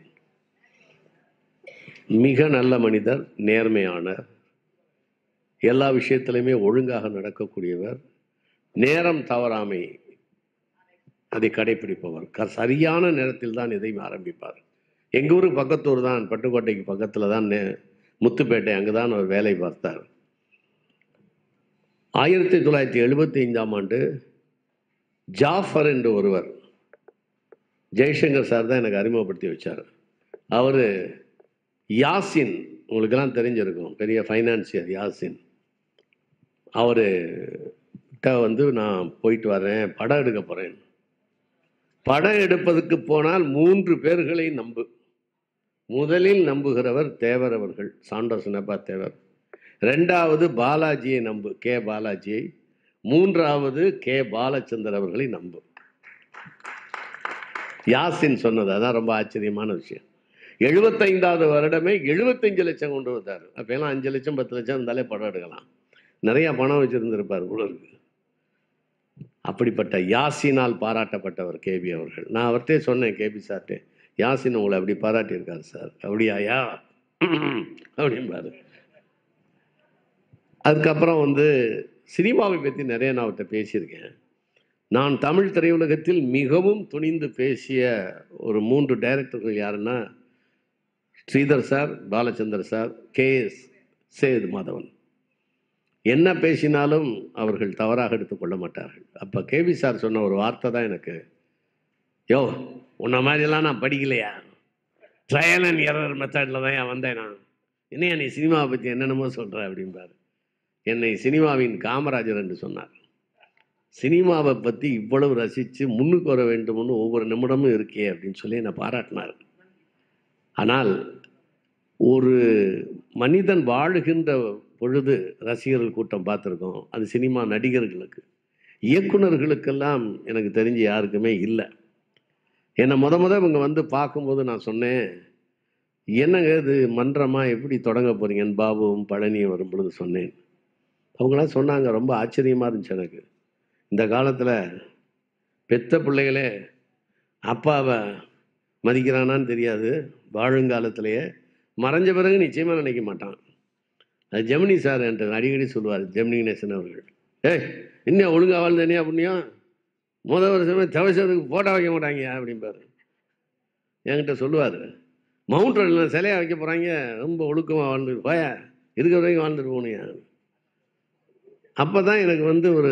மிக நல்ல மனிதர் நேர்மையானவர் எல்லா விஷயத்திலையுமே ஒழுங்காக நடக்கக்கூடியவர் நேரம் தவறாமை அதை கடைபிடிப்பவர் க- சரியான நேரத்தில் தான் எதையும் ஆரம்பிப்பார் எங்கள் ஊருக்கு பக்கத்தூர் தான் பட்டுக்கோட்டைக்கு பக்கத்தில் தான் நே- முத்துப்பேட்டை அங்கே தான் அவர் வேலை பார்த்தார் ஆயிரத்தி தொள்ளாயிரத்தி எழுபத்தி ஐந்தாம் ஆண்டு ஜாஃபர் என்று ஒருவர் ஜெய்சங்கர் சார் தான் எனக்கு அறிமுகப்படுத்தி வச்சார் அவர் யாசின் உங்களுக்கெல்லாம் தெரிஞ்சிருக்கும் பெரிய ஃபைனான்சியர் யாசின் அவர் கிட்ட வந்து நான் போயிட்டு வரேன் படம் எடுக்க போகிறேன் படம் எடுப்பதற்கு போனால் மூன்று பேர்களை நம்பு முதலில் நம்புகிறவர் தேவர் அவர்கள் சாண்டோஸ் நபா தேவர் ரெண்டாவது பாலாஜியை நம்பு கே பாலாஜியை மூன்றாவது கே பாலச்சந்தர் அவர்களை நம்பு யாசின் சொன்னது அதான் ரொம்ப ஆச்சரியமான விஷயம் எழுபத்தைந்தாவது வருடமே எழுபத்தஞ்சு லட்சம் கொண்டு வந்தார் அப்போலாம் அஞ்சு லட்சம் பத்து லட்சம் இருந்தாலே படம் எடுக்கலாம் நிறையா பணம் வச்சுருந்துருப்பார் உலருக்கு அப்படிப்பட்ட யாசினால் பாராட்டப்பட்டவர் கேபி அவர்கள் நான் அவர்கிட்டே சொன்னேன் கேபி சார்ட்டே யாசின் உங்களை அப்படி பாராட்டியிருக்காரு சார் அப்படியாயா அப்படிம்பாரு அதுக்கப்புறம் வந்து சினிமாவை பற்றி நிறைய நான் அவர்கிட்ட பேசியிருக்கேன் நான் தமிழ் திரையுலகத்தில் மிகவும் துணிந்து பேசிய ஒரு மூன்று டைரக்டர்கள் யாருன்னா Sridhar sir Balachander sir K S Sethu Madhavan என்ன பேசினாலும் அவர்கள் தவறாக எடுத்துக்கொள்ள மாட்டார்கள் அப்போ கேவி சார் சொன்ன ஒரு வார்த்தை தான் எனக்கு யோ உன்ன மாதிரிலாம் நான் படிக்கலையா ட்ரையல் அண்ட் எரர் மெத்தடில் தான் ஏன் வந்தேன் நான் என்னையா நீ சினிமாவை பற்றி என்னென்னமோ சொல்கிற அப்படிம்பாரு என்னை சினிமாவின் காமராஜர் என்று சொன்னார் சினிமாவை பற்றி இவ்வளவு ரசித்து முன்னுக்கு வர வேண்டும்னு ஒவ்வொரு நிமிடமும் இருக்கே அப்படின்னு சொல்லி என்னை பாராட்டினார் ஆனால் ஒரு மனிதன் வாழுகின்ற பொழுது ரசிகர்கள் கூட்டம் பார்த்துருக்கோம் அது சினிமா நடிகர்களுக்கு இயக்குனர்களுக்கெல்லாம் எனக்கு தெரிஞ்சு யாருக்குமே இல்லை என்னை முத முத இவங்க வந்து பார்க்கும்போது நான் சொன்னேன் என்னங்க இது மன்றமா எப்படி தொடங்க போறீங்கன்னு பாபுவும் பழனியும் வரும் பொழுது சொன்னேன் அவங்களாம் சொன்னாங்க ரொம்ப ஆச்சரியமாக இருந்துச்சு எனக்கு இந்த காலத்தில் பெத்த பிள்ளைகளே அப்பாவை மதிக்கிறானான்னு தெரியாது வாழுங்காலத்திலேயே மறைஞ்ச பிறகு நிச்சயமாக நினைக்க மாட்டான் அது ஜெமினி சார் என்கிட்ட அடிக்கடி சொல்லுவார் ஜெமினி கணேசன் அவர்கள் ஏய் இன்னும் ஒழுங்கா வாழ்ந்தனியா புண்ணியம் முத வருஷமே தவசத்துக்கு போட்டோ வைக்க மாட்டாங்க அப்படிம்பாரு என்கிட்ட சொல்லுவார் மவுண்ட் ரோடில் சிலையாக வைக்க போகிறாங்க ரொம்ப ஒழுக்கமாக வாழ்ந்துட்டு போயா இருக்கிற வரைக்கும் வாழ்ந்துட்டு போனியா அப்போ தான் எனக்கு வந்து ஒரு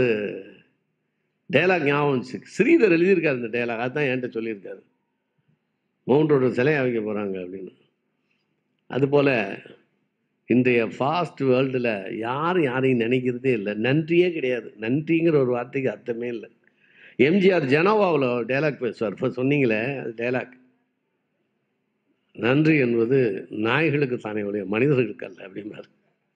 டைலாக் ஞாபகம் வந்துச்சு ஸ்ரீதர் எழுதியிருக்காரு இந்த டைலாக் அதுதான் என்கிட்ட சொல்லியிருக்காரு மவுண்ட் ரோடு சிலையாக வைக்க போகிறாங்க அப்படின்னு அதுபோல் இன்றைய ஃபாஸ்ட் வேர்ல்டில் யாரும் யாரையும் நினைக்கிறதே இல்லை நன்றியே கிடையாது நன்றிங்கிற ஒரு வார்த்தைக்கு அர்த்தமே இல்லை எம்ஜிஆர் ஜனவாவில் டைலாக் பேசுவார் இப்போ சொன்னீங்களே அது டைலாக் நன்றி என்பது நாய்களுக்கு தானே ஒழிய மனிதர்களுக்கு அல்ல அப்படிம்பார்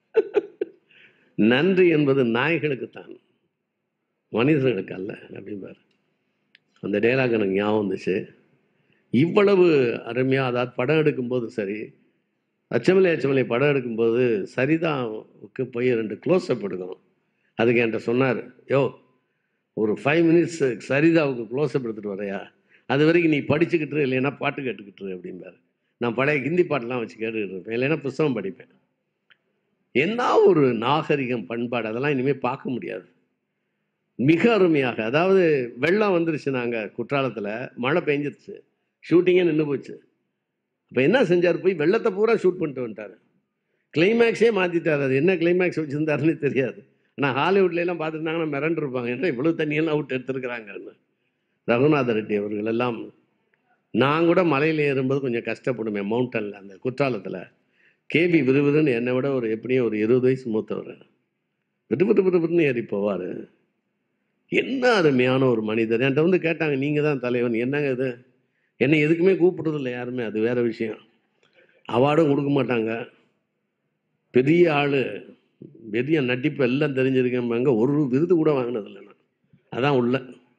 நன்றி என்பது நாய்களுக்கு தான் மனிதர்களுக்கு அல்ல அப்படிம்பார் அந்த டைலாக் எனக்கு ஞாபகம் வந்துச்சு இவ்வளவு அருமையாக அதாவது படம் எடுக்கும்போது சரி அச்சமலை அச்சமலை படம் எடுக்கும்போது சரிதாவுக்கு போய் ரெண்டு க்ளோஸ்அப் எடுக்கணும் அதுக்கு என்கிட்ட சொன்னார் யோ ஒரு ஃபைவ் மினிட்ஸ் சரிதாவுக்கு க்ளோஸ்அப் எடுத்துகிட்டு வரையா அது வரைக்கும் நீ படிச்சுக்கிட்டு இல்லைன்னா பாட்டு கேட்டுக்கிட்டு அப்படிம்பாரு நான் பழைய ஹிந்தி பாட்டெலாம் வச்சு கேட்டுக்கிட்டு இருப்பேன் இல்லைன்னா புஸ்தகம் படிப்பேன் என்ன ஒரு நாகரிகம் பண்பாடு அதெல்லாம் இனிமேல் பார்க்க முடியாது மிக அருமையாக அதாவது வெள்ளம் வந்துருச்சு நாங்கள் குற்றாலத்தில் மழை பெஞ்சிருச்சு ஷூட்டிங்கே நின்று போச்சு அப்போ என்ன செஞ்சார் போய் வெள்ளத்தை பூரா ஷூட் பண்ணிட்டு வந்துட்டார் கிளைமேக்ஸே மாற்றிட்டார் அது என்ன கிளைமேக்ஸ் வச்சுருந்தாருன்னு தெரியாது ஆனால் ஹாலிவுட்லாம் பார்த்துருந்தாங்கன்னா மிரண்டு இருப்பாங்க என்ன இவ்வளோ தண்ணியெல்லாம் அவுட் எடுத்துருக்குறாங்கன்னு ரகுநாத ரெட்டி அவர்கள் எல்லாம் நான் கூட மலையில் ஏறும்போது கொஞ்சம் கஷ்டப்படுவேன் மவுண்டனில் அந்த குற்றாலத்தில் கேபி விறுவிறுன்னு என்னை விட ஒரு எப்படியும் ஒரு இருபது வயசு மூத்தவர் விட்டு விட்டு விட்டு விட்டுன்னு ஏறி போவார் என்ன அருமையான ஒரு மனிதர் என்கிட்ட வந்து கேட்டாங்க நீங்கள் தான் தலைவன் என்னங்க இது என்னை எதுக்குமே கூப்பிடுறதில்ல யாருமே அது வேற விஷயம் அவார்டும் கொடுக்க மாட்டாங்க பெரிய ஆள் பெரிய நடிப்பு எல்லாம் தெரிஞ்சிருக்கேன்பாங்க ஒரு விருது கூட வாங்கினதில்லை நான் அதான் உள்ள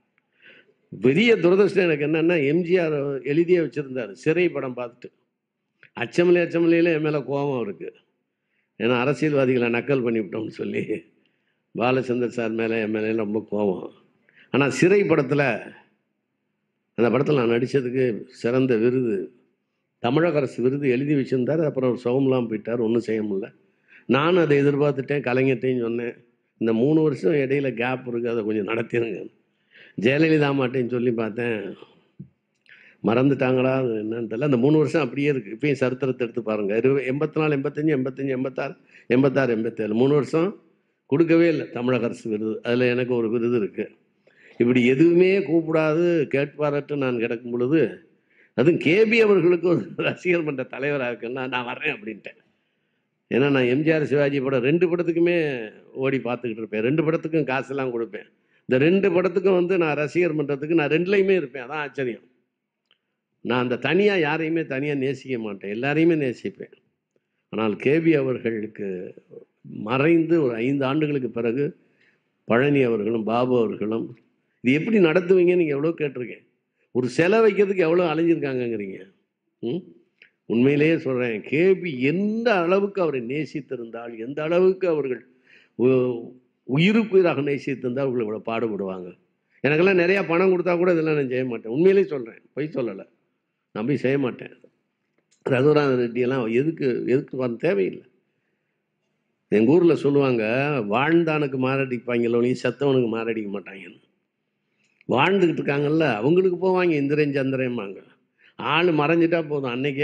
பெரிய துரதிருஷ்டம் எனக்கு என்னென்னா எம்ஜிஆர் எழுதியே வச்சுருந்தார் சிறை படம் பார்த்துட்டு அச்சமலை அச்சமலையில் என் மேலே கோபம் அவருக்கு ஏன்னா அரசியல்வாதிகளை நக்கல் பண்ணிவிட்டோம்னு சொல்லி பாலச்சந்தர் சார் மேலே என் மேலே ரொம்ப கோபம் ஆனால் சிறை படத்தில் அந்த படத்தில் நான் நடித்ததுக்கு சிறந்த விருது தமிழக அரசு விருது எழுதி வச்சுருந்தார் அப்புறம் அவர் சுகம்லாம் போயிட்டார் ஒன்றும் செய்ய முடியல நானும் அதை எதிர்பார்த்துட்டேன் கலைஞர்ட்டையும் சொன்னேன் இந்த மூணு வருஷம் இடையில கேப் இருக்குது அதை கொஞ்சம் நடத்திடுங்க ஜெயலலிதா மாட்டேன்னு சொல்லி பார்த்தேன் மறந்துட்டாங்களா அது என்னன்னு தெரியல அந்த மூணு வருஷம் அப்படியே இருக்குது இப்பயும் சரித்திரத்தை எடுத்து பாருங்கள் இரு எண்பத்தி நாலு எண்பத்தஞ்சு எண்பத்தஞ்சு எண்பத்தாறு எண்பத்தாறு எண்பத்தேழு மூணு வருஷம் கொடுக்கவே இல்லை தமிழக அரசு விருது அதில் எனக்கு ஒரு விருது இருக்குது இப்படி எதுவுமே கூப்பிடாது கேட்பாரற்று நான் கிடக்கும் பொழுது அதுவும் கேபி அவர்களுக்கு ஒரு ரசிகர் மன்ற தலைவராக இருக்குன்னா நான் வர்றேன் அப்படின்ட்டேன் ஏன்னா நான் எம்ஜிஆர் சிவாஜி படம் ரெண்டு படத்துக்குமே ஓடி பார்த்துக்கிட்டு இருப்பேன் ரெண்டு படத்துக்கும் காசெல்லாம் கொடுப்பேன் இந்த ரெண்டு படத்துக்கும் வந்து நான் ரசிகர் மன்றத்துக்கு நான் ரெண்டுலையுமே இருப்பேன் அதான் ஆச்சரியம் நான் அந்த தனியாக யாரையுமே தனியாக நேசிக்க மாட்டேன் எல்லாரையுமே நேசிப்பேன் ஆனால் கேபி அவர்களுக்கு மறைந்து ஒரு ஐந்து ஆண்டுகளுக்கு பிறகு பழனி அவர்களும் பாபு அவர்களும் இது எப்படி நடத்துவீங்கன்னு நீங்கள் எவ்வளோ கேட்டிருக்கேன் ஒரு சிலை வைக்கிறதுக்கு எவ்வளோ அலைஞ்சிருக்காங்கங்கிறீங்க ம் உண்மையிலேயே சொல்கிறேன் கேபி எந்த அளவுக்கு அவரை நேசித்திருந்தால் எந்த அளவுக்கு அவர்கள் உ- உயிருக்குயிராக நேசித்திருந்தால் அவர்கள் இவ்வளோ பாடுபடுவாங்க எனக்கெல்லாம் நிறையா பணம் கொடுத்தா கூட இதெல்லாம் நான் செய்ய மாட்டேன் உண்மையிலேயே சொல்கிறேன் பொய் சொல்லலை நான் போய் செய்ய மாட்டேன் ரகுராம ரெட்டியெல்லாம் எதுக்கு எதுக்கு வர தேவையில்லை எங்கள் ஊரில் சொல்லுவாங்க வாழ்ந்தானுக்கு மாரடிப்பாங்களோ நீ செத்தவனுக்கு மாரடிக்க மாட்டாங்கன்னு வாழ்ந்துக்கிட்டு இருக்காங்கல்ல அவங்களுக்கு போவாங்க இந்திரன் சந்திரன்பாங்க ஆள் மறைஞ்சிட்டா போதும் அன்னைக்கே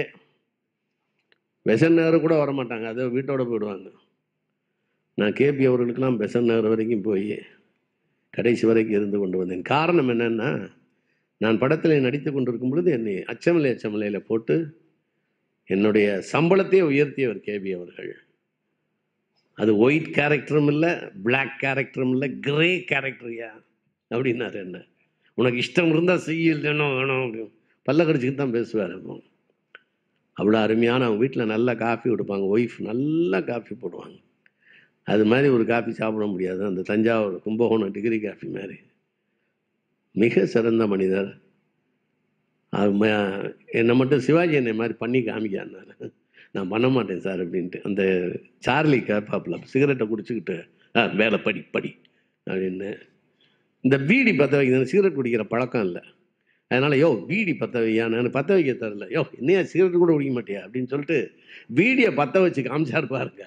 பெசன் நகர் கூட வர மாட்டாங்க அதை வீட்டோட போயிடுவாங்க நான் கேபி அவர்களுக்கெல்லாம் பெசன் நகர் வரைக்கும் போய் கடைசி வரைக்கும் இருந்து கொண்டு வந்தேன் காரணம் என்னன்னா நான் படத்தில் நடித்து கொண்டிருக்கும் பொழுது என்னை அச்சமலை அச்சமலையில் போட்டு என்னுடைய சம்பளத்தையே உயர்த்தியவர் கேபி அவர்கள் அது ஒயிட் கேரக்டரும் இல்லை Black கேரக்டரும் இல்லை கிரே கேரக்டர்யா அப்படின்னாரு என்ன உனக்கு இஷ்டம் இருந்தால் செய்ய இல்லைனோ வேணும் அப்படின்னு பல்ல கடிச்சிக்கிட்டு தான் பேசுவார் அப்போ அவ்வளோ அருமையான அவங்க வீட்டில் நல்ல காஃபி கொடுப்பாங்க ஒய்ஃப் நல்லா காஃபி போடுவாங்க அது மாதிரி ஒரு காஃபி சாப்பிட முடியாது அந்த தஞ்சாவூர் கும்பகோணம் டிகிரி காஃபி மாதிரி மிக சிறந்த மனிதர் அது ம- என்னை மட்டும் சிவாஜி என்னை மாதிரி பண்ணி காமிக்கான்னாரு நான் பண்ண மாட்டேன் சார் அப்படின்ட்டு அந்த சார்லி கேப்பாப்பில் சிகரெட்டை குடிச்சுக்கிட்டு ஆ வேலை படி படி அப்படின்னு இந்த பீடி பற்ற வைக்கிறது சிகரெட் குடிக்கிற பழக்கம் இல்லை அதனால் யோ பீடி பற்ற வையா நான் பற்ற வைக்க தரல யோ என்னையா சிகரெட் கூட குடிக்க மாட்டியா அப்படின்னு சொல்லிட்டு பீடியை பற்ற வச்சு காமிச்சார் பாருங்க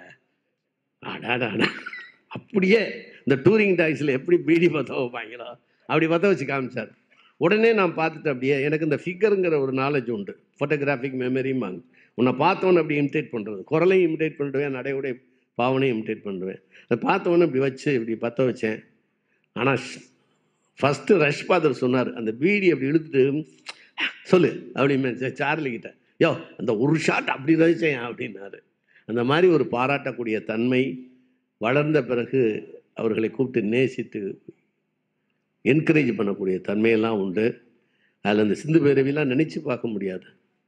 அடாடாடா அப்படியே இந்த டூரிங் டாக்ஸில் எப்படி பீடி பற்ற வைப்பாங்களோ அப்படி பற்ற வச்சு காமிச்சார் உடனே நான் பார்த்துட்டு அப்படியே எனக்கு இந்த ஃபிகருங்கிற ஒரு நாலேஜ் உண்டு ஃபோட்டோகிராஃபிக் மெமரியும்பாங்க உன்னை பார்த்தோன்னே அப்படி இமிடேட் பண்ணுறது குரலையும் இமிடேட் பண்ணுவேன் நடையுடைய பாவனையும் இமிடேட் பண்ணுவேன் அதை பார்த்தோன்னே இப்படி வச்சு இப்படி பற்ற வச்சேன் ஆனால் ஃபஸ்ட்டு ரஷ் பாதர் சொன்னார் அந்த பீடி அப்படி இழுத்துட்டு சொல்லு அப்படின்னு சார்லி கிட்ட யோ அந்த ஒரு ஷாட் அப்படி ரசிச்சேன் அப்படின்னாரு அந்த மாதிரி ஒரு பாராட்டக்கூடிய தன்மை வளர்ந்த பிறகு அவர்களை கூப்பிட்டு நேசித்து என்கரேஜ் பண்ணக்கூடிய தன்மையெல்லாம் உண்டு அதில் அந்த சிந்து பேரவிலாம் நினச்சி பார்க்க முடியாது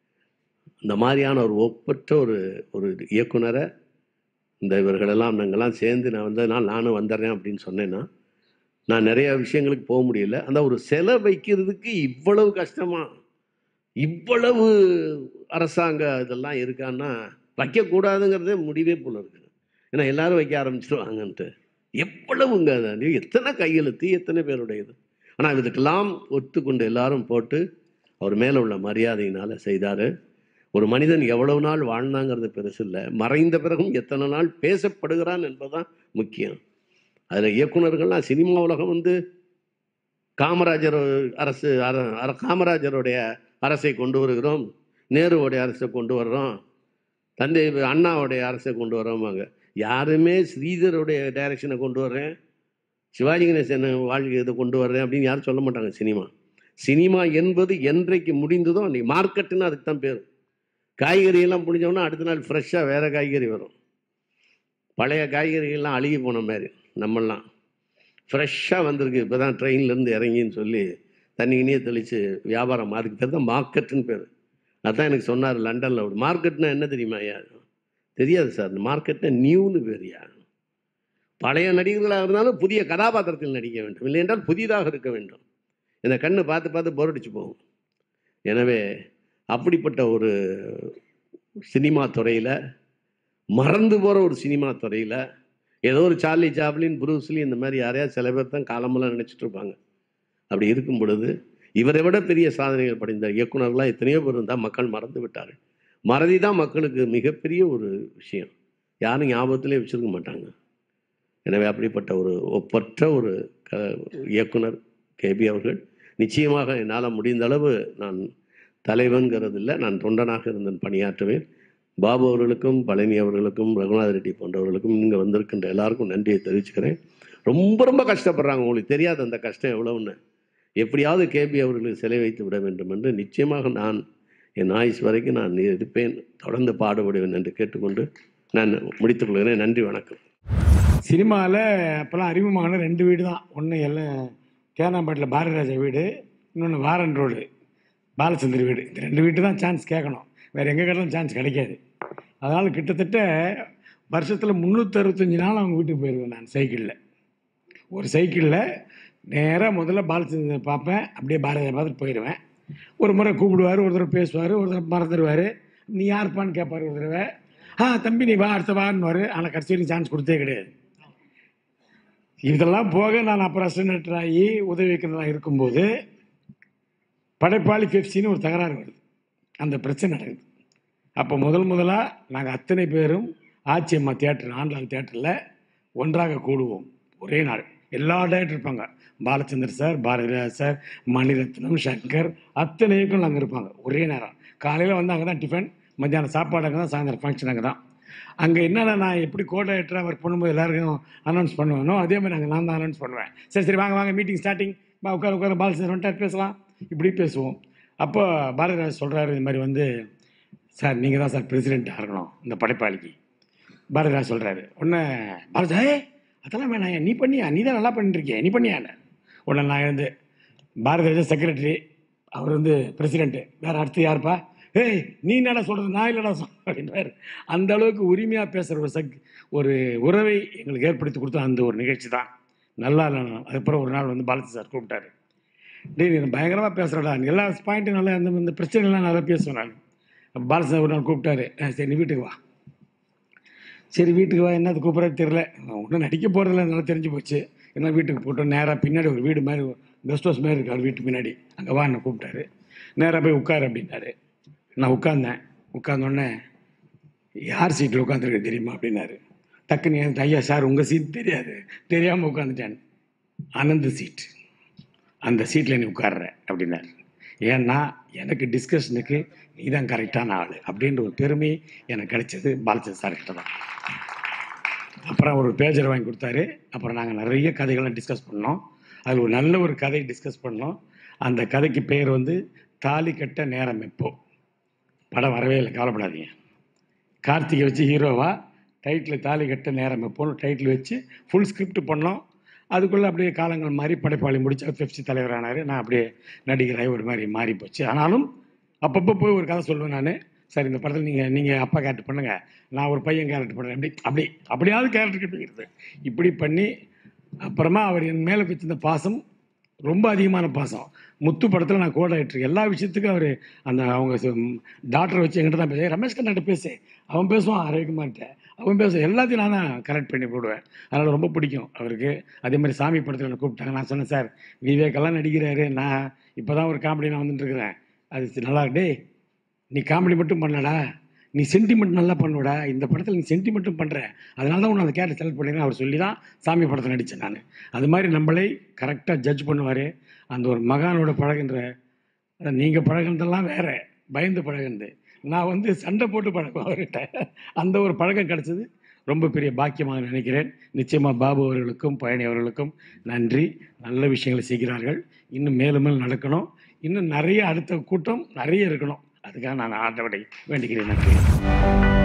இந்த மாதிரியான ஒரு ஒப்பற்ற ஒரு ஒரு இயக்குனரை இந்த இவர்களெல்லாம் நாங்கள்லாம் சேர்ந்து நான் வந்ததுனால நானும் வந்துடுறேன் அப்படின்னு சொன்னேன்னா நான் நிறைய விஷயங்களுக்கு போக முடியல அந்த ஒரு சிலை வைக்கிறதுக்கு இவ்வளவு கஷ்டமா இவ்வளவு அரசாங்க இதெல்லாம் இருக்கான்னா வைக்கக்கூடாதுங்கிறதே முடிவே போல இருக்கு ஏன்னா எல்லாரும் வைக்க ஆரம்பிச்சிருவாங்கன்ட்டு எவ்வளவுங்க அது எத்தனை கையெழுத்து எத்தனை பேருடையது ஆனால் இதுக்கெல்லாம் ஒத்துக்கொண்டு எல்லாரும் போட்டு அவர் மேலே உள்ள மரியாதையினால் செய்தார் ஒரு மனிதன் எவ்வளவு நாள் வாழ்ந்தாங்கிறது பெருசு இல்லை மறைந்த பிறகும் எத்தனை நாள் பேசப்படுகிறான் என்பதுதான் முக்கியம் அதில் இயக்குனர்கள்லாம் சினிமா உலகம் வந்து காமராஜர் அரசு அர- அர- காமராஜருடைய அரசை கொண்டு வருகிறோம் நேருவுடைய அரசை கொண்டு வர்றோம் தந்தை அண்ணாவுடைய அரசை கொண்டு வரோமாங்க யாருமே ஸ்ரீதருடைய டைரக்ஷனை கொண்டு வர்றேன் சிவாஜி கணேசன் வாழ்க்கை இதை கொண்டு வர்றேன் அப்படின்னு யாரும் சொல்ல மாட்டாங்க சினிமா சினிமா என்பது என்றைக்கு முடிந்ததோ அன்னைக்கு மார்க்கெட்டுன்னு அதுக்கு தான் பேர் காய்கறியெல்லாம் புடிஞ்சோன்னா அடுத்த நாள் ஃப்ரெஷ்ஷாக வேறு காய்கறி வரும் பழைய காய்கறிகள்லாம் அழுகி போன மாதிரி நம்மெல்லாம் ஃப்ரெஷ்ஷாக வந்திருக்கு இப்போ தான் ட்ரெயின்லேருந்து இறங்கின்னு சொல்லி தண்ணி இனியே தெளித்து வியாபாரம் அதுக்கு பேர் தான் மார்க்கெட்டுன்னு பேர் அதான் எனக்கு சொன்னார் லண்டனில் ஒரு மார்க்கெட்னா என்ன தெரியுமா ஐயா தெரியாது சார் இந்த மார்க்கெட்னா நியூன்னு பேரியா பழைய நடிகர்களாக இருந்தாலும் புதிய கதாபாத்திரத்தில் நடிக்க வேண்டும் இல்லை என்றால் புதிதாக இருக்க வேண்டும் இந்த கண்ணு பார்த்து பார்த்து போர் அடிச்சு போகும் எனவே அப்படிப்பட்ட ஒரு சினிமா துறையில் மறந்து போகிற ஒரு சினிமா துறையில் ஏதோ ஒரு சார்லி சாப்ளின் புரூஸ்லி இந்த மாதிரி யாரையாவது சில பேர் தான் காலமெல்லாம் நினச்சிட்டு இருப்பாங்க அப்படி இருக்கும் பொழுது இவரை விட பெரிய சாதனைகள் படைந்த இயக்குனர்கள்லாம் எத்தனையோ பேர் இருந்தால் மக்கள் மறந்து விட்டார்கள் மறதி தான் மக்களுக்கு மிகப்பெரிய ஒரு விஷயம் யாரும் ஞாபகத்திலே வச்சிருக்க மாட்டாங்க எனவே அப்படிப்பட்ட ஒரு ஒப்பற்ற ஒரு க இயக்குனர் கேபி அவர்கள் நிச்சயமாக என்னால் முடிந்த அளவு நான் தலைவன்கிறது இல்லை நான் தொண்டனாக இருந்தேன் பணியாற்றுவேன் பாபு அவர்களுக்கும் பழனி அவர்களுக்கும் ரகுநாத ரெட்டி போன்றவர்களுக்கும் இங்கே வந்திருக்கின்ற எல்லாருக்கும் நன்றியை தெரிவிச்சுக்கிறேன் ரொம்ப ரொம்ப கஷ்டப்படுறாங்க உங்களுக்கு தெரியாது அந்த கஷ்டம் எவ்வளோன்னு எப்படியாவது கேபி அவர்களுக்கு சிலை வைத்து விட வேண்டும் என்று நிச்சயமாக நான் என் ஆயுஸ் வரைக்கும் நான் இருப்பேன் தொடர்ந்து பாடுபடுவேன் என்று கேட்டுக்கொண்டு நான் முடித்துக் கொள்கிறேன் நன்றி வணக்கம் சினிமாவில் அப்போல்லாம் அறிமுகமான ரெண்டு வீடு தான் ஒன்று எல்லாம் கேனாம்பேட்டில் பாரதிராஜா வீடு இன்னொன்று வாரன் ரோடு பாலச்சந்திர வீடு இந்த ரெண்டு வீட்டு தான் சான்ஸ் கேட்கணும் வேறு எங்கே கேட்டாலும் சான்ஸ் கிடைக்காது அதனால் கிட்டத்தட்ட வருஷத்தில் முந்நூற்றறுபத்தஞ்சு நாள் அவங்க வீட்டுக்கு போயிருவேன் நான் சைக்கிளில் ஒரு சைக்கிளில் நேராக முதல்ல பாலச்சந்திரன் பார்ப்பேன் அப்படியே பாரதியை பார்த்துட்டு போயிடுவேன் ஒரு முறை கூப்பிடுவார் ஒரு தடவை பேசுவார் ஒரு தடவை மறந்துடுவார் நீ யாருப்பான்னு கேட்பார் ஒரு தடவை ஆ தம்பி நீ வா அடுத்த வான்னு ஆனால் கடைசி வரைக்கும் சான்ஸ் கொடுத்தே கிடையாது இதெல்லாம் போக நான் அப்புறம் அசிஸ்டன்ட் ஆகி உதவி வைக்கிறதா இருக்கும்போது படைப்பாளி பெப்சின்னு ஒரு தகராறு வருது அந்த பிரச்சனை நடக்குது அப்போ முதல் முதலாக நாங்கள் அத்தனை பேரும் ஆச்சியம்மா தியேட்டர் ஆண்டாள் தியேட்டரில் ஒன்றாக கூடுவோம் ஒரே நாள் எல்லா டேரக்டர் இருப்பாங்க பாலச்சந்தர் சார் பாரதிராஜ் சார் மணிரத்னம் சங்கர் அத்தனை இயக்கம் அங்கே இருப்பாங்க ஒரே நேரம் காலையில் வந்து அங்கே தான் டிஃபன் மத்தியானம் சாப்பாடு அங்கே தான் சாயந்தரம் ஃபங்க்ஷன் அங்கே தான் அங்கே என்னென்ன நான் எப்படி கோஆர்டினேட்டராக ஒர்க் பண்ணும்போது எல்லாருக்கும் அனௌன்ஸ் பண்ணுவேனோ அதே மாதிரி நாங்கள் நான் தான் அனௌன்ஸ் பண்ணுவேன் சரி சரி வாங்க வாங்க மீட்டிங் ஸ்டார்டிங் வா உட்கார உட்கார பாலச்சந்தர் வந்துட்டார் பேசலாம் இப்படி பேசுவோம் அப்போ பாரதிராஜ் சொல்கிறாரு இது மாதிரி வந்து சார் நீங்கள் தான் சார் பிரசிடெண்ட்டாக இருக்கணும் இந்த படைப்பாளிக்கு பாரதிராஜ் சொல்கிறாரு உடனே பாரதா ஏய் அதெல்லாம் வேணாம் நீ பண்ணியா நீ தான் நல்லா பண்ணிருக்கிய நீ பண்ணியா உடனே நான் வந்து பாரதிராஜா செக்ரட்டரி அவர் வந்து பிரசிடெண்ட்டு வேறு அடுத்து யாருப்பா ஏய் நீ என்னடா சொல்கிறது நான் இல்லைடா சொல்ல அப்படின்றாரு அந்த அளவுக்கு உரிமையாக பேசுகிற ஒரு சக் ஒரு உறவை எங்களுக்கு ஏற்படுத்தி கொடுத்த அந்த ஒரு நிகழ்ச்சி தான் நல்லா இல்லை அதுக்கப்புறம் ஒரு நாள் வந்து பாலச்சி சார் கூப்பிட்டாரு டேய் நீ பயங்கரமாக பேசுகிறடா நீ எல்லா பாயிண்ட்டும் நல்லா இந்த இந்த பிரச்சனைலாம் நல்லா பேசுவேன் நான் அப்ப பாலச்சி சார் ஒரு நாள் கூப்பிட்டாரு "ஆ, சரி நீ வீட்டுக்கு வா சரி வீட்டுக்கு வா என்னது கூப்பிட்றது தெரில ஒன்றும் நடிக்க போகிறதில்ல நல்லா தெரிஞ்சு போச்சு என்ன வீட்டுக்கு போட்டோம் நேராக பின்னாடி ஒரு வீடு மாதிரி கெஸ்ட் ஹவுஸ் மாதிரி இருக்கு அவர் வீட்டு பின்னாடி அங்கே வா என்ன கூப்பிட்டாரு நேராக போய் உட்காரு அப்படின்னாரு நான் உட்கார்ந்தேன் உட்கார்ந்தோடனே யார் சீட்டில் உட்காந்துருக்கு தெரியுமா அப்படின்னாரு டக்குன்னு என் ஐயா சார் உங்கள் சீட் தெரியாது தெரியாமல் உட்காந்துட்டேன் அனந்த சீட் அந்த சீட்டில் நீ உட்கார்ற அப்படின்னாரு ஏன்னா எனக்கு டிஸ்கஷனுக்கு நீ தான் கரெக்டான ஆள் அப்படின்ற ஒரு பெருமை எனக்கு கிடைச்சது பாலச்சந்திர சார் கிட்ட தான் அப்புறம் ஒரு பேஜர் வாங்கி கொடுத்தாரு அப்புறம் நாங்கள் நிறைய கதைகள்லாம் டிஸ்கஸ் பண்ணோம் அதில் ஒரு நல்ல ஒரு கதை டிஸ்கஸ் பண்ணோம் அந்த கதைக்கு பேர் வந்து தாலி கட்ட நேரம் எப்போ படம் வரவே இல்லை கவலைப்படாதீங்க கார்த்திகை வச்சு ஹீரோவா டைட்டில் தாலி கட்ட நேரம் எப்போன்னு டைட்டில் வச்சு ஃபுல் ஸ்கிரிப்ட் பண்ணோம் அதுக்குள்ளே அப்படியே காலங்கள் மாறி படைப்பாளி முடிச்சா பெப்சி தலைவரானார் நான் அப்படியே நடிகராகி ஒரு மாதிரி மாறி போச்சு ஆனாலும் அப்பப்போ போய் ஒரு கதை சொல்லுவேன் நான் சார் இந்த படத்தில் நீங்கள் நீங்கள் அப்பா கேரக்டர் பண்ணுங்கள் நான் ஒரு பையன் கேரக்டர் பண்ணுறேன் அப்படி அப்படி அப்படியாவது கேரக்டர் கிடைக்கிறது இப்படி பண்ணி அப்புறமா அவர் என் மேலே வச்சிருந்த பாசம் ரொம்ப அதிகமான பாசம் முத்து படத்தில் நான் கோட் ஆகிட்டு எல்லா விஷயத்துக்கும் அவர் அந்த அவங்க டாக்டரை வச்சு என்கிட்ட தான் பேச ரமேஷ் கண்ணாட்ட பேசு அவன் பேசுவான் ரவிக்குமார்கிட்ட அவன் பேச எல்லாத்தையும் நான் தான் கரெக்ட் பண்ணி போடுவேன் அதனால் ரொம்ப பிடிக்கும் அவருக்கு அதே மாதிரி சாமி படத்தில் என்னை கூப்பிட்டாங்க நான் சொன்னேன் சார் விவேக்கெல்லாம் நடிக்கிறாரு நான் இப்போ தான் ஒரு காமெடி நான் வந்துட்டு இருக்கிறேன் அது நல்லா டேய் நீ காமெடி மட்டும் பண்ணலடா நீ சென்டிமெண்ட் நல்லா பண்ணுவடா இந்த படத்தில் நீ சென்டிமெண்ட்டும் பண்ணுற அதனால தான் உன்னை அந்த கேரக்டர் செலக்ட் பண்ணிருக்கேன் அவர் சொல்லி தான் சாமி படத்தில் நடித்தேன் நான் அது மாதிரி நம்மளை கரெக்டாக ஜட்ஜ் பண்ணுவார் அந்த ஒரு மகானோட பழகுன்ற நீங்கள் பழகுனதெல்லாம் வேற பயந்து பழகுனது நான் வந்து சண்டை போட்டு பழகுவேன் அவர்கிட்ட அந்த ஒரு பழக்கம் கிடச்சது ரொம்ப பெரிய பாக்கியமாக நினைக்கிறேன் நிச்சயமாக பாபு அவர்களுக்கும் பழனி அவர்களுக்கும் நன்றி நல்ல விஷயங்களை செய்கிறார்கள் இன்னும் மேலும் மேலும் நடக்கணும் இன்னும் நிறைய அடுத்த கூட்டம் நிறைய இருக்கணும் அதுக்காக நான் ஆண்டவனை வேண்டிக்கிறேன் நன்றி